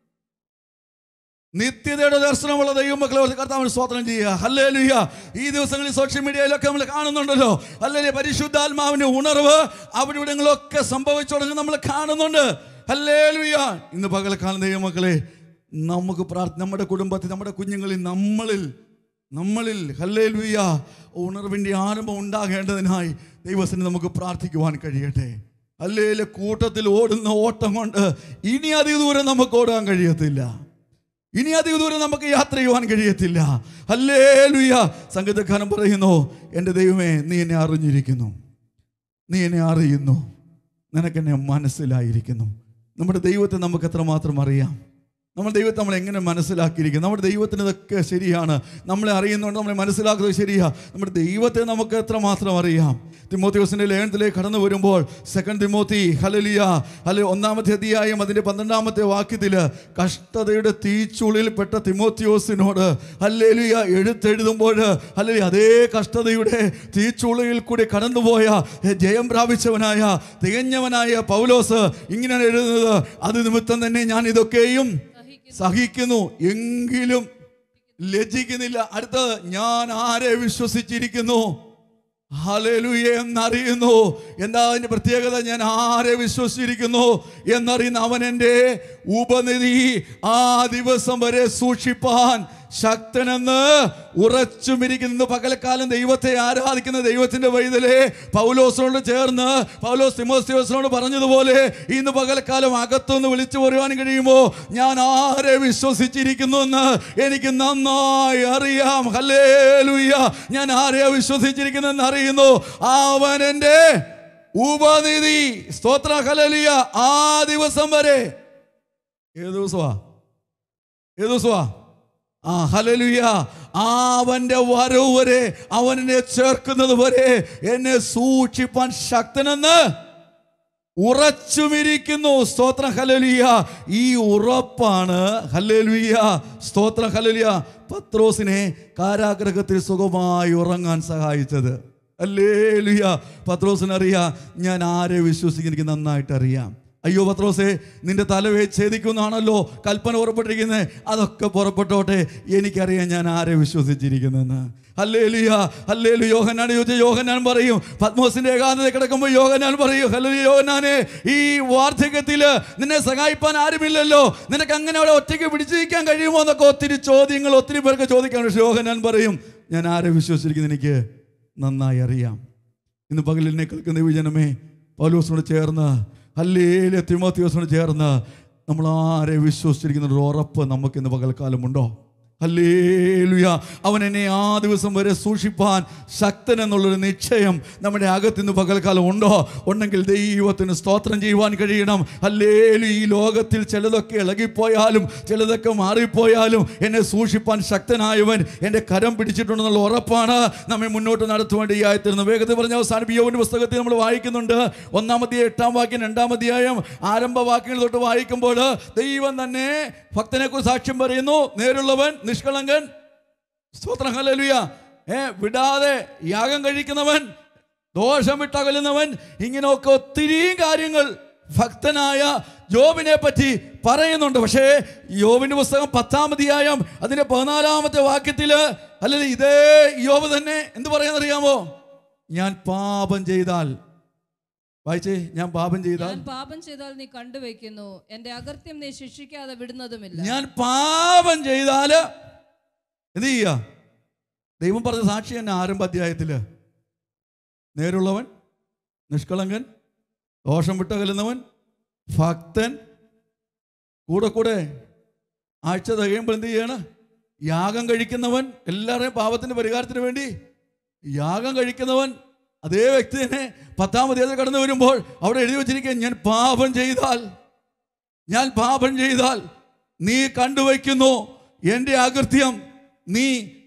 നിത്യതയുടെ ദർശനമുള്ള ദൈവമക്കളെ ഓർത്ത് കർത്താവിന് സ്തോത്രം ചെയ്യുക ഹല്ലേലൂയ ഈ ദിവസങ്ങളിൽ സോഷ്യൽ മീഡിയയിലൊക്കെ നമ്മൾ കാണുന്നുണ്ടല്ലോ അല്ലെങ്കിൽ പരിശുദ്ധാത്മാവിന്റെ ഉണർവ് അവിടെ ഇവിടങ്ങളൊക്കെ സംഭവിച്ചു തുടങ്ങി നമ്മൾ കാണുന്നുണ്ട് ഹല്ലേലൂയ ഇന്ന് പകൽക്കാലം ദൈവമക്കളെ നമുക്ക് പ്രാർത്ഥന നമ്മുടെ കുടുംബത്തിൽ നമ്മുടെ കുഞ്ഞുങ്ങളിൽ നമ്മളിൽ നമ്മളിൽ ഹല്ലേലൂയ ഉണർവിൻ്റെ ആരംഭം ഉണ്ടാകേണ്ടതിനായി ദൈവത്തിന് നമുക്ക് പ്രാർത്ഥിക്കുവാൻ കഴിയട്ടെ അല്ലേലെ കൂട്ടത്തിൽ ഓടുന്ന ഓട്ടം കൊണ്ട് ഇനി അധിക ദൂരം നമുക്ക് ഓടാൻ കഴിയത്തില്ല ഇനി അധിക ദൂരം നമുക്ക് യാത്ര ചെയ്യുവാൻ കഴിയത്തില്ല അല്ലേ ലുയ്യ സംഗീതക്കാരൻ പറയുന്നു എൻ്റെ ദൈവമേ നീ എന്നെ അറിഞ്ഞിരിക്കുന്നു നീ എന്നെ അറിയുന്നു നിനക്കെന്നെ മനസ്സിലായിരിക്കുന്നു നമ്മുടെ ദൈവത്തെ നമുക്ക് എത്രമാത്രം അറിയാം നമ്മൾ ദൈവത്തെ നമ്മൾ എങ്ങനെ മനസ്സിലാക്കിയിരിക്കും നമ്മുടെ ദൈവത്തിന് ഇതൊക്കെ ശരിയാണ് നമ്മളെ അറിയുന്നുണ്ട് നമ്മളെ മനസ്സിലാക്കുന്നത് ശരിയാ നമ്മുടെ ദൈവത്തെ നമുക്ക് എത്രമാത്രം അറിയാം തിമോത്തിയോസിന്റെ ലേഖനത്തിലേക്ക് കടന്നു വരുമ്പോൾ സെക്കൻഡ് തിമോത്തി ഹലലിയ അല്ലെ ഒന്നാമത്തെ അധ്യായം അതിന്റെ പന്ത്രണ്ടാമത്തെ വാക്യത്തിൽ കഷ്ടതയുടെ തീച്ചുളിൽപ്പെട്ട തിമോത്തിയോസിനോട് ഹല്ലേലിയ എഴുത്തെഴുതുമ്പോൾ അല്ലെങ്കിൽ അതേ കഷ്ടതയുടെ തീച്ചുളിയിൽ കൂടി കടന്നുപോയ ജയം പ്രാപിച്ചവനായ തികഞ്ഞവനായ പൗലോസ് ഇങ്ങനെയാണ് എഴുതുന്നത് അത് നിമിത്തം തന്നെ ഞാൻ ഇതൊക്കെയും സഹിക്കുന്നു എങ്കിലും ലജ്ജിക്കുന്നില്ല അടുത്തത് ഞാൻ ആരെ വിശ്വസിച്ചിരിക്കുന്നു ഹല്ലേലൂയ എന്നറിയുന്നു എന്താ അതിന്റെ പ്രത്യേകത ഞാൻ ആരെ വിശ്വസിച്ചിരിക്കുന്നു എന്നറിയുന്ന അവൻ എൻ്റെ ഉപനിധി ആ ദിവസം വരെ സൂക്ഷിപ്പാൻ ശക്തനെന്ന് ഉറച്ചുമിരിക്കുന്ന പകൽക്കാലം ദൈവത്തെ ആരാധിക്കുന്ന ദൈവത്തിന്റെ വൈതലെ പൗലോസിനോട് ചേർന്ന് പൗലോസ് തിമോസ്തിയോസിനോട് പറഞ്ഞതുപോലെ ഇന്ന് പകൽക്കാലം അകത്തുനിന്ന് വിളിച്ചു പറയുവാൻ കഴിയുമോ ഞാൻ ആരെ വിശ്വസിച്ചിരിക്കുന്നു എന്ന് എനിക്ക് നന്നായി അറിയാം ഹല്ലേലൂയ ഞാൻ ആരെ വിശ്വസിച്ചിരിക്കുന്നെന്ന് അറിയുന്നു അവൻ എൻ്റെ ഉപനിധി സ്തോത്ര ഹല്ലേലൂയ ആ ദിവസം വരെ ഏത് ദിവസമാ ഏത് ദിവസമാ ആ ഹലലുയ അവന്റെ വരവ് വരെ അവനെ ചേർക്കുന്നത് വരെ എന്നെ സൂക്ഷിപ്പാൻ ശക്തനെന്ന് ഉറച്ചുമിരിക്കുന്നു സ്തോത്രം ഹലലുയ ഈ ഉറപ്പാണ് ഹലലുയ സ്തോത്രം ഹലലുയ പത്രോസിനെ കാരാഗ്രഹത്തിൽ സുഖമായി ഉറങ്ങാൻ സഹായിച്ചത് അല്ലേ ലുയ പത്രോസിനറിയാം ഞാൻ ആരെ വിശ്വസിക്കുന്ന എനിക്ക് നന്നായിട്ട് അറിയാം അയ്യോ പത്രോസേ നിന്റെ തലവേ ഛേദിക്കുന്നാണല്ലോ കൽപ്പന പുറപ്പെട്ടിരിക്കുന്നത് അതൊക്കെ പുറപ്പെട്ടോട്ടെ എനിക്കറിയാം ഞാൻ ആരെ വിശ്വസിച്ചിരിക്കുന്നെന്ന് ഹല്ലേലുയ ഹല്ലേലു യോഹനാൻ ചോദിച്ച യോഹനാൻ പറയും പത്മോസിന്റെ ഏകാന്തത കിടക്കുമ്പോൾ യോഹനാൻ പറയും ഹലോ യോഹനാനെ ഈ വാർദ്ധക്യത്തിൽ നിന്നെ സഹായിപ്പാൻ ആരുമില്ലല്ലോ നിനക്ക് അങ്ങനെ അവിടെ ഒറ്റയ്ക്ക് പിടിച്ചിരിക്കാൻ കഴിയുമോ എന്നൊക്കെ ഒത്തിരി ചോദ്യങ്ങൾ ഒത്തിരി പേർക്ക് ചോദിക്കാൻ പക്ഷേ യോഹനാൻ പറയും ഞാൻ ആരെ വിശ്വസിച്ചിരിക്കുന്നു എനിക്ക് നന്നായി അറിയാം ഇന്ന് പകലിനെ കേൾക്കുന്ന വിജനമേ പൗലോസിനോട് ചേർന്ന് ഹല്ലേലെ തിമോത്തിയോസിനോട് ചേർന്ന് നമ്മൾ ആരെ വിശ്വസിച്ചിരിക്കുന്ന ഒരു ഉറപ്പ് നമുക്ക് ഇന്ന് പകൽക്കാലമുണ്ടോ ഹല്ലേലൂയ അവൻ എന്നെ ആ ദിവസം വരെ സൂക്ഷിപ്പാൻ ശക്തൻ എന്നുള്ളൊരു നിശ്ചയം നമ്മുടെ അകത്തുനിന്ന് പകൽക്കാലം ഉണ്ടോ ഉണ്ടെങ്കിൽ ദൈവത്തിന് സ്തോത്രം ചെയ്യുവാൻ കഴിയണം ഹല്ലേലു ഈ ലോകത്തിൽ ചിലതൊക്കെ ഇളകിപ്പോയാലും ചിലതൊക്കെ മാറിപ്പോയാലും എന്നെ സൂക്ഷിപ്പാൻ ശക്തനായവൻ എൻ്റെ കരം പിടിച്ചിട്ടുണ്ടെന്നുള്ള ഉറപ്പാണ് നമ്മെ മുന്നോട്ട് നടത്തുവേണ്ടിയായിത്തീരുന്നു വേഗത്തിൽ പറഞ്ഞ അവസാനം യോവിൻ്റെ പുസ്തകത്തിൽ നമ്മൾ വായിക്കുന്നുണ്ട് ഒന്നാമത്തെ എട്ടാം വാക്യം രണ്ടാം അധ്യായം ആരംഭ വാക്യങ്ങൾ തൊട്ട് വായിക്കുമ്പോൾ ദൈവം തന്നെ ഭക്തനെക്കുറിച്ച് സാക്ഷ്യം പറയുന്നു നേരുള്ളവൻ നിഷ്കളങ്കൻ സ്തോത്രം ഹല്ലേലൂയ ഏ വിടാതെ യാഗം കഴിക്കുന്നവൻ ദോഷം വിട്ടകലുന്നവൻ ഇങ്ങനെയൊക്കെ ഒത്തിരി കാര്യങ്ങൾ ഭക്തനായ യോബിനെ പറ്റി പറയുന്നുണ്ട് പക്ഷേ യോബിന്റെ പുസ്തകം പത്താമതിയായം അതിന്റെ പതിനാലാമത്തെ വാക്യത്തില് അല്ലെങ്കിൽ ഇതേ യോബ് തന്നെ എന്ത് പറയാന്നറിയാമോ ഞാൻ പാപം ചെയ്താൽ വായിച്ചേ ഞാൻ പാപം ചെയ്താൽ
ഞാൻ പാപം ചെയ്താൽ നീ കണ്ടുവയ്ക്കുന്നു എന്റെ അകർത്യം നീ ശിക്ഷിക്കാതെ വിടുന്നതുമില്ല
ഞാൻ പാപം ചെയ്താല് എന്ത് ചെയ്യുക ദൈവം പറഞ്ഞ സാക്ഷി തന്നെ ആരംഭ അധ്യായത്തില് നേരുള്ളവൻ നിഷ്കളങ്കൻ ദോഷം വിട്ടകലുന്നവൻ ഭക്തൻ കൂടെ കൂടെ ആഴ്ച തികയുമ്പോൾ എന്ത് ചെയ്യാണ് യാഗം കഴിക്കുന്നവൻ എല്ലാവരുടെയും പാപത്തിന്റെ പരിഹാരത്തിന് വേണ്ടി യാഗം കഴിക്കുന്നവൻ അതേ വ്യക്തി തന്നെ പത്താം അധ്യായത്തിൽ കടന്നു വരുമ്പോൾ അവിടെ എഴുതി വെച്ചിരിക്കുക ഞാൻ പാപം ചെയ്താൽ ഞാൻ പാപം ചെയ്താൽ നീ കണ്ടുവയ്ക്കുന്നു എൻ്റെ അകൃത്യം നീ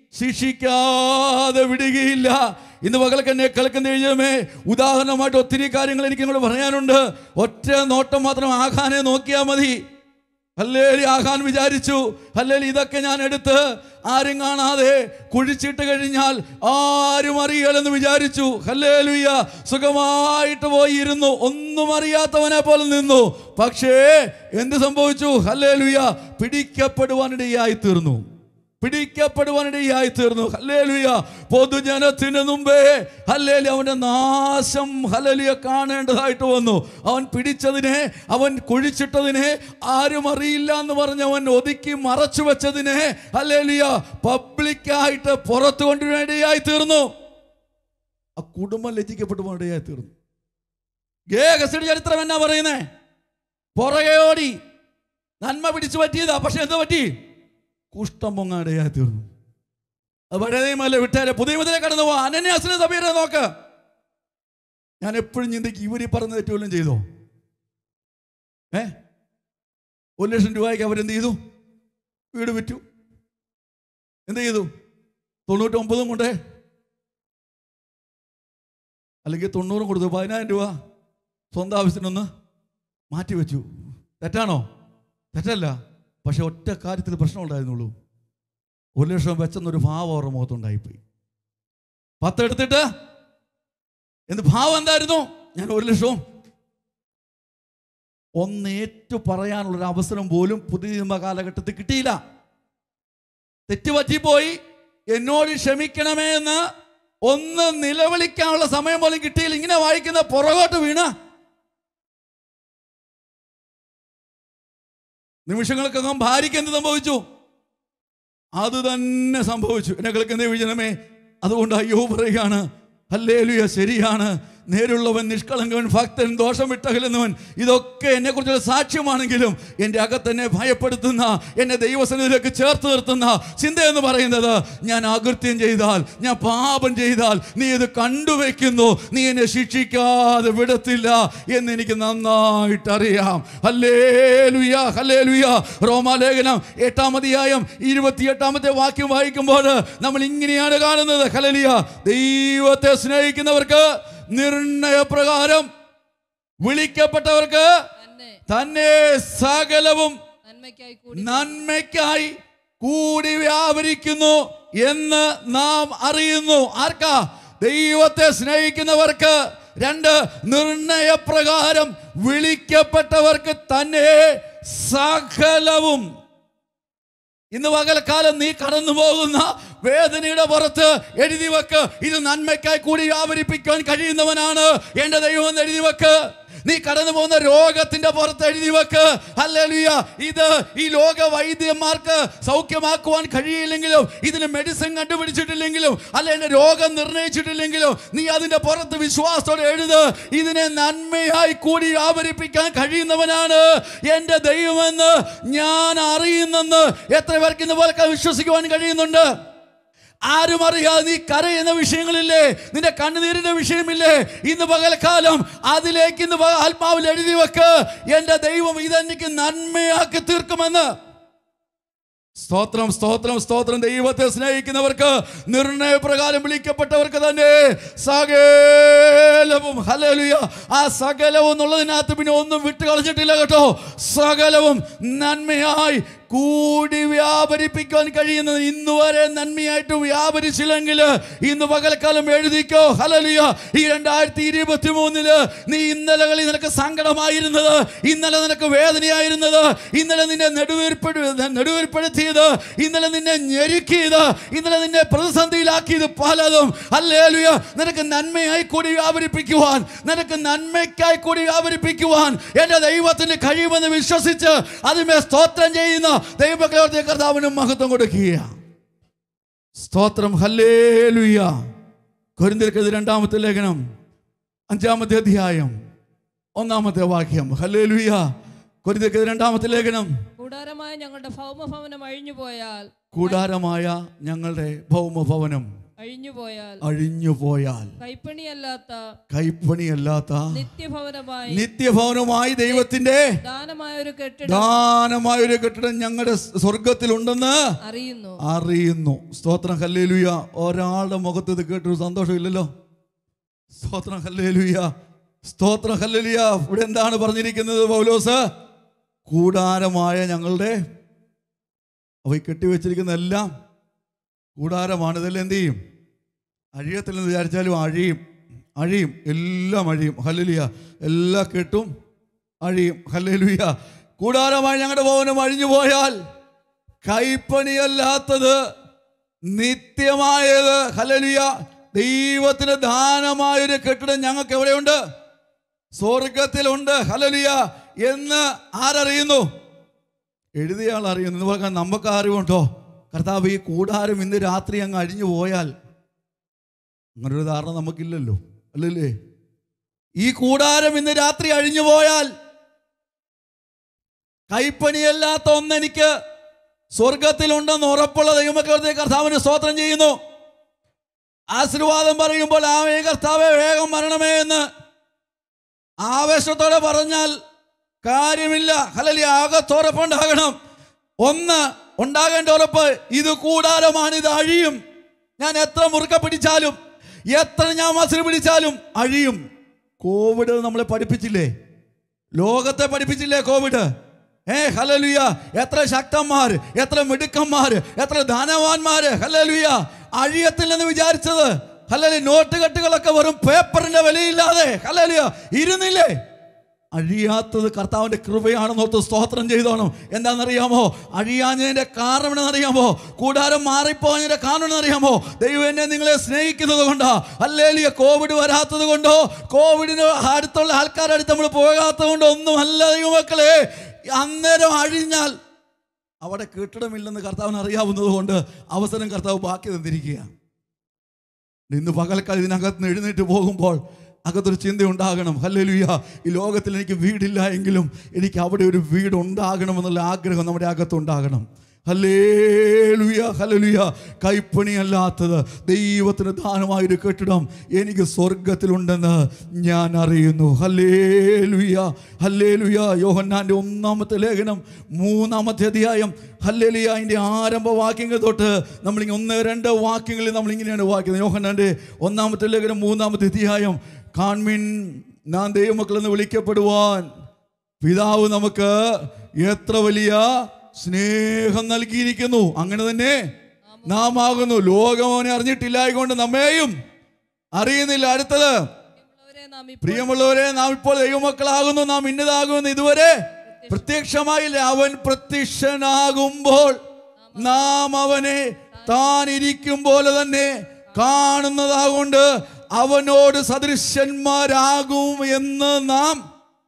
ശിക്ഷിക്കാതെ വിടുകയില്ല ഇന്ന് പകലൊക്കെ എന്നെ കേൾക്കുന്ന എഴുതമേ ഉദാഹരണമായിട്ട് ഒത്തിരി കാര്യങ്ങൾ എനിക്ക് ഇങ്ങോട്ട് പറയാനുണ്ട് ഒറ്റ നോട്ടം മാത്രം ആഖാനെ നോക്കിയാൽ മതി അല്ലേലി ആഹാൻ വിചാരിച്ചു അല്ലേലി ഇതൊക്കെ ഞാൻ എടുത്ത് ആരും കാണാതെ കുഴിച്ചിട്ട് കഴിഞ്ഞാൽ ആരും അറിയലെന്ന് വിചാരിച്ചു ഹല്ലേലുയ്യ സുഖമായിട്ട് പോയിരുന്നു ഒന്നും അറിയാത്തവനെ പോലെ നിന്നു പക്ഷേ എന്ത് സംഭവിച്ചു ഹല്ലേലുയ്യ പിടിക്കപ്പെടുവാനിടയായി തീർന്നു പിടിക്കപ്പെടുവാനിടയായി തീർന്നു ഹല്ലേലുയ പൊതുജനത്തിന് മുമ്പേ ഹല്ലേലി അവന്റെ നാശം ഹല്ലേലിയ കാണേണ്ടതായിട്ട് വന്നു അവൻ പിടിച്ചതിനെ അവൻ കുഴിച്ചിട്ടതിനെ ആരും അറിയില്ല എന്ന് പറഞ്ഞ് അവൻ ഒതുക്കി മറച്ചു വെച്ചതിനെ ഹല്ലേലിയ പബ്ലിക്കായിട്ട് പുറത്തു കൊണ്ടുവരേണ്ടതായി തീർന്നു ആ കുടുംബം ലജ്ജിക്കപ്പെട്ടു പോകേണ്ടതായി തീർന്നു ഗേഹസിയുടെ ചരിത്രം എന്നാ പറയുന്നേ പുറകെ ഓടി നന്മ പിടിച്ചു പറ്റിയതാ പക്ഷെ എന്താ പറ്റി കുഷ്ഠം പൊങ്ങാടയായി തീർന്നു അത് പഴയ നിയമല്ലേ വിട്ടാരെ പുതിയ മുതലേ കടന്നു പോവാ അനന്യാസിനെ സഭീരെ നോക്ക് ഞാൻ എപ്പോഴും ചിന്തിക്കും ഇവർ ഈ പറഞ്ഞ തെറ്റുവല്ലം ചെയ്തോ ഏ ഒരു ലക്ഷം രൂപയ്ക്ക് അവരെന്ത് ചെയ്തു വീട് വിറ്റു എന്ത് ചെയ്തു തൊണ്ണൂറ്റൊമ്പതും കൊണ്ടേ അല്ലെങ്കിൽ തൊണ്ണൂറും കൊടുത്തു പതിനായിരം രൂപ സ്വന്തം ആവശ്യത്തിനൊന്ന് മാറ്റി വെച്ചു തെറ്റാണോ തെറ്റല്ല പക്ഷെ ഒറ്റ കാര്യത്തിൽ പ്രശ്നം ഉണ്ടായിരുന്നുള്ളൂ ഒരു ലക്ഷം വെച്ചെന്നൊരു ഭാവം അവരുടെ മുഖത്തുണ്ടായിപ്പോയി പത്ത് എടുത്തിട്ട് എന്ത് ഭാവം എന്തായിരുന്നു ഞാൻ ഒരു ലക്ഷവും ഒന്ന് ഏറ്റു പറയാനുള്ളൊരു അവസരം പോലും പുതിയ നിയമ കാലഘട്ടത്തിൽ കിട്ടിയില്ല തെറ്റുപറ്റിപ്പോയി എന്നോട് ക്ഷമിക്കണമേ എന്ന് ഒന്ന് നിലവിളിക്കാനുള്ള സമയം പോലും കിട്ടിയില്ല ഇങ്ങനെ വായിക്കുന്ന പുറകോട്ട് വീണ നിമിഷങ്ങൾക്കകം ഭാര്യയ്ക്ക് എന്ത് സംഭവിച്ചു അത് തന്നെ സംഭവിച്ചു എന്നെ കേൾക്കുന്ന വിജനമേ അതുകൊണ്ട് അയ്യോ പറയുകയാണ് ഹല്ലേലുയ ശരിയാണ് നേരുള്ളവൻ നിഷ്കളങ്കവൻ ഭക്തൻ ദോഷം വിട്ടകലുന്നവൻ ഇതൊക്കെ എന്നെക്കുറിച്ചുള്ള സാക്ഷ്യമാണെങ്കിലും എൻ്റെ അകത്തെന്നെ ഭയപ്പെടുത്തുന്ന എന്നെ ദൈവസന്നിധിയിലേക്ക് ചേർത്ത് നിർത്തുന്ന ചിന്ത എന്ന് പറയുന്നത് ഞാൻ അകൃത്യം ചെയ്താൽ ഞാൻ പാപം ചെയ്താൽ നീ ഇത് കണ്ടുവെക്കുന്നു നീ എന്നെ ശിക്ഷിക്കാതെ വിടത്തില്ല എന്ന് എനിക്ക് നന്നായിട്ട് അറിയാം ഹല്ലേലുയ ഹല്ലേലുയ റോമാലേഖനം എട്ടാം അധ്യായം ഇരുപത്തിയെട്ടാമത്തെ വാക്യം വായിക്കുമ്പോൾ നമ്മൾ ഇങ്ങനെയാണ് കാണുന്നത് ഹലലിയ ദൈവത്തെ സ്നേഹിക്കുന്നവർക്ക് നിർണയപ്രകാരം വിളിക്കപ്പെട്ടവർക്ക്
തന്നെ
തന്നെ സകലവും
നന്മയ്ക്കായി കൂടി
നന്മയ്ക്കായി കൂടി വ്യാപരിക്കുന്നു എന്ന് നാം അറിയുന്നു ആർക്കാ ദൈവത്തെ സ്നേഹിക്കുന്നവർക്ക് രണ്ട് നിർണയപ്രകാരം വിളിക്കപ്പെട്ടവർക്ക് തന്നെ സകലവും ഇന്ന് പകൽക്കാലം നീ കടന്നു പോകുന്ന വേദനയുടെ പുറത്ത് എഴുതി വെക്ക് ഇത് നന്മയ്ക്കായി കൂടി വ്യാപരിപ്പിക്കാൻ കഴിയുന്നവനാണ് എൻ്റെ ദൈവം എന്ന് എഴുതി വെക്ക് നീ കടന്നു പോകുന്ന രോഗത്തിന്റെ പുറത്ത് എഴുതി വെക്ക് ഹല്ലേലൂയ ഇത് ഈ ലോക വൈദ്യന്മാർക്ക് സൗഖ്യമാക്കുവാൻ കഴിയില്ലെങ്കിലും ഇതിന് മെഡിസിൻ കണ്ടുപിടിച്ചിട്ടില്ലെങ്കിലും അല്ല എന്റെ രോഗം നിർണയിച്ചിട്ടില്ലെങ്കിലും നീ അതിന്റെ പുറത്ത് വിശ്വാസത്തോടെ എഴുത് ഇതിനെ നന്മയായി കൂടി വ്യാപരിപ്പിക്കാൻ കഴിയുന്നവനാണ് എൻ്റെ ദൈവമെന്ന് ഞാൻ അറിയുന്നെന്ന് എത്ര പേർക്ക് ഇന്ന് പോലെ വിശ്വസിക്കുവാൻ കഴിയുന്നുണ്ട് ആരും അറിയാതെ നീ കരയുന്ന വിഷയങ്ങളില്ലേ നിന്റെ കണ്ണുനീരിന്റെ വിഷയമില്ലേ ഇന്ന് പകൽക്കാലം അതിലേക്ക് ഇന്ന് പക- ആത്മാവിൽ എഴുതി വെക്ക് എൻ്റെ ദൈവം ഇതെനിക്ക് നന്മയാക്കി തീർക്കുമെന്ന് സ്തോത്രം സ്തോത്രം സ്തോത്രം ദൈവത്തെ സ്നേഹിക്കുന്നവർക്ക് നിർണയപ്രകാരം വിളിക്കപ്പെട്ടവർക്ക് തന്നെ സകലവും ഹല്ലേലൂയ ആ സകലവും എന്നുള്ളതിനകത്ത് പിന്നെ ഒന്നും വിട്ട് കളഞ്ഞിട്ടില്ല കേട്ടോ സകലവും നന്മയായി കൂടി വ്യാപരിപ്പിക്കാൻ കഴിയുന്നത് ഇന്ന് വരെ നന്മയായിട്ട് വ്യാപരിച്ചില്ലെങ്കിൽ ഇന്ന് പകൽക്കാലം എഴുതിക്കോ ഹലലിയ ഈ രണ്ടായിരത്തി ഇരുപത്തി മൂന്നില് നീ ഇന്നലകളിൽ നിനക്ക് സങ്കടമായിരുന്നത് ഇന്നലെ നിനക്ക് വേദനയായിരുന്നത് ഇന്നലെ നിന്നെ നെടുവേർപ്പെടു നെടുവേർപ്പെടുത്തിയത് ഇന്നലെ നിന്നെ ഞെരുക്കിയത് ഇന്നലെ നിന്നെ പ്രതിസന്ധിയിലാക്കിയത് പലതും അല്ലേലുയ നിനക്ക് നന്മയായി കൂടി വ്യാപരിപ്പിക്കുവാൻ നിനക്ക് നന്മയ്ക്കായി കൂടി വ്യാപരിപ്പിക്കുവാൻ എൻ്റെ ദൈവത്തിന് കഴിയുമെന്ന് വിശ്വസിച്ച് അതിമേ സ്തോത്രം ചെയ്യുന്ന ദൈവമക്കളെ കർത്താവിന് മഹത്വം കൊടുക്കുക സ്തോത്രം ഹല്ലേലുയ കൊരിന്തിർക്കത് രണ്ടാമത്തെ ലേഖനം അഞ്ചാമത്തെ അധ്യായം ഒന്നാമത്തെ വാക്യം ഹല്ലേലുയ കൊരിന്തിർക്കത് രണ്ടാമത്തെ ലേഖനം
കൂടാരമായ ഞങ്ങളുടെ ഭൗമഭവനം അഴിഞ്ഞുപോയാൽ
കൂടാരമായ ഞങ്ങളുടെ ഭൗമഭവനം
അഴിഞ്ഞുപോയാൽ
അഴിഞ്ഞുപോയാൽ
കൈപ്പണിയല്ലാത്ത
കൈപ്പണിയല്ലാത്ത
നിത്യഭവനമായി
നിത്യഭവനമായി ദൈവത്തിന്റെ
ദാനമായ ഒരു കെട്ടിടം
ദാനമായ ഒരു കെട്ടിടം ഞങ്ങളുടെ സ്വർഗത്തിലുണ്ടെന്ന്
അറിയുന്നു
അറിയുന്നു സ്തോത്രം ഹല്ലേലുയ ഒരാളുടെ മുഖത്ത് ഇത് കേട്ടൊരു സന്തോഷമില്ലല്ലോ സ്തോത്രം ഹല്ലേലുയ സ്തോത്രം ഹല്ലേലുയ ഇവിടെ എന്താണ് പറഞ്ഞിരിക്കുന്നത് പൗലോസ് കൂടാരമായ ഞങ്ങളുടെ അവ കെട്ടിവെച്ചിരിക്കുന്ന എല്ലാം കൂടാരമാണ് ഇതെല്ലാം എന്ത് ചെയ്യും അഴിയത്തില്ലെന്ന് വിചാരിച്ചാലും അഴിയും അഴിയും എല്ലാം അഴിയും ഹല്ലേലുയ എല്ലാ കെട്ടും അഴിയും ഹല്ലേലുയ കൂടാരമായി ഞങ്ങളുടെ ഭവനം അഴിഞ്ഞു പോയാൽ കൈപ്പണിയല്ലാത്തത് നിത്യമായത് ഹല്ലേലൂയ ദൈവത്തിന് ദാനമായൊരു കെട്ടിടം ഞങ്ങൾക്ക് എവിടെയുണ്ട് സ്വർഗത്തിലുണ്ട് ഹല്ലേലൂയ എന്ന് ആരറിയുന്നു എഴുതിയ ആൾ അറിയുന്നു എന്ന് പറഞ്ഞാൽ നമുക്ക് അറിവുണ്ടോ കർത്താവ് ഈ കൂടാരം ഇന്ന് രാത്രി അങ്ങ് അഴിഞ്ഞു പോയാൽ അങ്ങനൊരു ധാരണ നമുക്കില്ലല്ലോ അല്ലല്ലേ ഈ കൂടാരം ഇന്ന് രാത്രി അഴിഞ്ഞു പോയാൽ കൈപ്പണിയല്ലാത്ത ഒന്നെനിക്ക് സ്വർഗത്തിലുണ്ടെന്ന് ഉറപ്പുള്ള ദൈവമക്കളത്തെ കർത്താവിന് സ്തോത്രം ചെയ്യുന്നു ആശീർവാദം പറയുമ്പോൾ ആമേ കർത്താവെ വേഗം മരണമേ എന്ന് ആവേശത്തോടെ പറഞ്ഞാൽ കാര്യമില്ല ഹലലി ആകത്തുറപ്പുണ്ടാകണം ഒന്ന് ഉണ്ടാകേണ്ട ഉറപ്പ് ഇത് കൂടാരമാണ് ഇത് അഴിയും ഞാൻ എത്ര മുറുക്ക പിടിച്ചാലും എത്ര ഞാൻ മസിൽ പിടിച്ചാലും അഴിയും കോവിഡ് നമ്മളെ പഠിപ്പിച്ചില്ലേ ലോകത്തെ പഠിപ്പിച്ചില്ലേ കോവിഡ് ഏ ഹലലുയ എത്ര ശക്തന്മാർ എത്ര മിടുക്കന്മാർ എത്ര ധനവാന്മാര് ഹലലുയ അഴിയത്തില്ലെന്ന് വിചാരിച്ചത് ഹലലി നോട്ട് കെട്ടുകളൊക്കെ വെറും പേപ്പറിന്റെ വിലയില്ലാതെ ഹലലുയ ഇരുന്നില്ലേ അഴിയാത്തത് കർത്താവിന്റെ കൃപയാണെന്ന് ഓർത്ത് സ്തോത്രം ചെയ്തോണം എന്താണെന്നറിയാമോ അഴിയാഞ്ഞതിന്റെ കാരണം എന്നറിയാമോ കൂടാരം മാറിപ്പോയതിന്റെ കാരണം എന്നറിയാമോ ദൈവം എന്നെ നിങ്ങളെ സ്നേഹിക്കുന്നത് കൊണ്ടോ അല്ലേലിയ കോവിഡ് വരാത്തത് കൊണ്ടോ കോവിഡിന് അടുത്തുള്ള ആൾക്കാരുടെ അടുത്ത് നമ്മൾ പോകാത്തത് കൊണ്ടോ ഒന്നും അല്ല ദൈവമക്കളെ അന്നേരം അഴിഞ്ഞാൽ അവിടെ കെട്ടിടമില്ലെന്ന് കർത്താവിന് അറിയാവുന്നത് കൊണ്ട് അവസരം കർത്താവ് ബാക്കി തന്നിരിക്കുക ഇന്ന് പകൽക്കാലം ഇതിനകത്ത് നിന്ന് എഴുന്നേറ്റ് പോകുമ്പോൾ അകത്തൊരു ചിന്ത ഉണ്ടാകണം ഹല്ലേലൂയ ഈ ലോകത്തിൽ എനിക്ക് വീടില്ല എങ്കിലും എനിക്ക് അവിടെ ഒരു വീട് ഉണ്ടാകണമെന്നുള്ള ആഗ്രഹം നമ്മുടെ അകത്തുണ്ടാകണം ഹല്ലേലൂയ ഹല്ലേലൂയ കൈപ്പണിയല്ലാത്തത് ദൈവത്തിന് ദാനമായൊരു കെട്ടിടം എനിക്ക് സ്വർഗത്തിലുണ്ടെന്ന് ഞാൻ അറിയുന്നു ഹല്ലേലൂയ ഹല്ലേലൂയ യോഹന്നാൻ്റെ ഒന്നാമത്തെ ലേഖനം മൂന്നാമത്തെ അധ്യായം ഹല്ലേലൂയ അതിൻ്റെ ആരംഭ വാക്യങ്ങൾ തൊട്ട് നമ്മളിങ്ങനെ ഒന്ന് രണ്ട് വാക്യങ്ങളിൽ നമ്മളിങ്ങനെയാണ് വായിക്കുന്നത് യോഹന്നാൻ്റെ ഒന്നാമത്തെ ലേഖനം മൂന്നാമത്തെ അധ്യായം കാൺമിൻ നാം ദൈവമക്കളെന്ന് വിളിക്കപ്പെടുവാൻ പിതാവ് നമുക്ക് എത്ര വലിയ സ്നേഹം നൽകിയിരിക്കുന്നു അങ്ങനെ തന്നെ നാം ആകുന്നു ലോകം അവനെ അറിഞ്ഞിട്ടില്ലായകൊണ്ട് നമ്മെയും അറിയുന്നില്ല അടുത്തത്
പ്രിയമുള്ളവരെ നാം ഇപ്പോൾ
പ്രിയമുള്ളവരെ നാം ഇപ്പോൾ ദൈവമക്കളാകുന്നു നാം ഇന്നതാകുമെന്ന് ഇതുവരെ പ്രത്യക്ഷമായില്ല അവൻ പ്രത്യക്ഷനാകുമ്പോൾ നാം അവനെ താൻ ഇരിക്കും പോലെ തന്നെ കാണുന്നതാകൊണ്ട് അവനോട് സദൃശന്മാരാകും എന്ന് നാം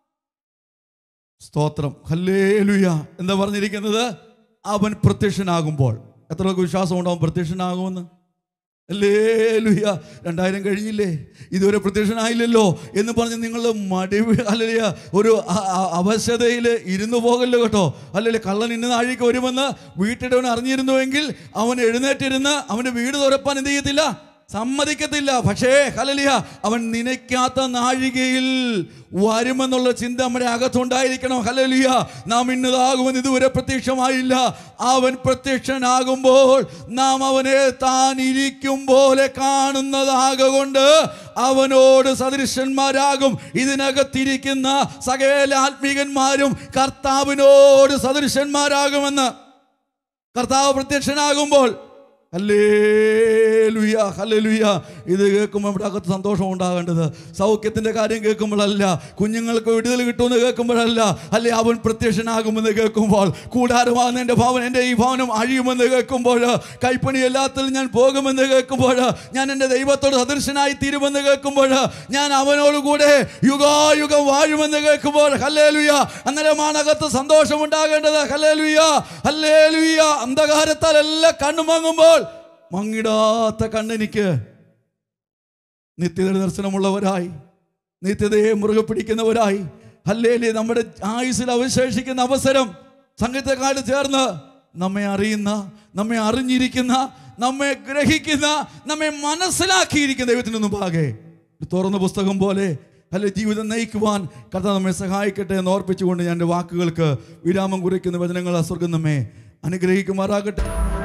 സ്തോത്രം ഹല്ലേലുയ എന്താ പറഞ്ഞിരിക്കുന്നത് അവൻ പ്രത്യക്ഷനാകുമ്പോൾ എത്ര പേർക്ക് വിശ്വാസം ഉണ്ടാവും പ്രത്യക്ഷനാകുമെന്ന് അല്ലേലുയ രണ്ടായിരം കഴിഞ്ഞില്ലേ ഇതുവരെ പ്രത്യക്ഷനായില്ലല്ലോ എന്ന് പറഞ്ഞ് നിങ്ങൾ മടിവ് അല്ലെ ഒരു അ- അ- അവശതയിൽ ഇരുന്നു പോകല്ലോ കേട്ടോ അല്ലല്ലേ കള്ളൻ ഇന്ന് നാഴിക്ക് വരുമെന്ന് വീട്ടിടവൻ അറിഞ്ഞിരുന്നുവെങ്കിൽ അവൻ എഴുന്നേറ്റിരുന്ന് അവൻ്റെ വീട് തുറപ്പാൻ എന്ത് ചെയ്യത്തില്ല സമ്മതിക്കത്തില്ല പക്ഷേ ഹലലിയ അവൻ നനയ്ക്കാത്ത നാഴികയിൽ വരുമെന്നുള്ള ചിന്ത നമ്മുടെ അകത്തുണ്ടായിരിക്കണം ഹലലിയ നാം ഇന്നതാകുമെന്ന് ഇതുവരെ പ്രത്യക്ഷമായില്ല അവൻ പ്രത്യക്ഷനാകുമ്പോൾ നാം അവനെ താൻ ഇരിക്കും പോലെ കാണുന്നതാകൊണ്ട് അവനോട് സദൃശന്മാരാകും ഇതിനകത്തിരിക്കുന്ന സകല ആത്മീകന്മാരും കർത്താവിനോട് സദൃശന്മാരാകുമെന്ന് കർത്താവ് പ്രത്യക്ഷനാകുമ്പോൾ ഹല്ലേലൂയ ഹല്ലേലൂയ ഇത് കേൾക്കുമ്പോൾ നമ്മുടെ അകത്ത് സന്തോഷം ഉണ്ടാകേണ്ടത് സൗഖ്യത്തിൻ്റെ കാര്യം കേൾക്കുമ്പോഴല്ല കുഞ്ഞുങ്ങൾക്ക് വിടുതൽ കിട്ടുമെന്ന് കേൾക്കുമ്പോഴല്ല അല്ലെ അവൻ പ്രത്യക്ഷനാകുമെന്ന് കേൾക്കുമ്പോൾ കൂടാരമാകുന്ന എൻ്റെ ഭവൻ എൻ്റെ ഈ ഭവനം അഴിയുമെന്ന് കേൾക്കുമ്പോൾ കൈപ്പണി എല്ലാത്തിലും ഞാൻ പോകുമെന്ന് കേൾക്കുമ്പോൾ ഞാൻ എൻ്റെ ദൈവത്തോട് സദൃശനായി തീരുമെന്ന് കേൾക്കുമ്പോൾ ഞാൻ അവനോട് കൂടെ യുഗായുഗം വാഴുമെന്ന് കേൾക്കുമ്പോൾ ഹല്ലേലൂയ അന്നേരമാണ് അകത്ത് സന്തോഷം ഉണ്ടാകേണ്ടത് ഹല്ലേലൂയ ഹല്ലേലൂയ അന്ധകാരത്താൽ എല്ലാം കണ്ണു മങ്ങുമ്പോൾ മങ്ങിടാത്ത കണ്ണെനിക്ക് നിത്യത ദർശനമുള്ളവരായി നിത്യതയെ മുറുകെ പിടിക്കുന്നവരായി ഹല്ലേലി നമ്മുടെ ആയുസിൽ അവശേഷിക്കുന്ന അവസരം സംഗീതക്കാട് ചേർന്ന് നമ്മെ അറിയുന്ന നമ്മെ അറിഞ്ഞിരിക്കുന്ന നമ്മെ ഗ്രഹിക്കുന്ന നമ്മെ മനസ്സിലാക്കിയിരിക്കുന്ന ദൈവത്തിന് മുമ്പാകെ ഒരു തുറന്ന പുസ്തകം പോലെ അല്ലെ ജീവിതം നയിക്കുവാൻ കഥ നമ്മെ സഹായിക്കട്ടെ എന്ന് ഓർപ്പിച്ചുകൊണ്ട് ഞാൻ എൻ്റെ വാക്കുകൾക്ക് വിരാമം കുറിക്കുന്ന വചനങ്ങൾ അസ്വർഗം നമ്മെ അനുഗ്രഹിക്കുമാറാകട്ടെ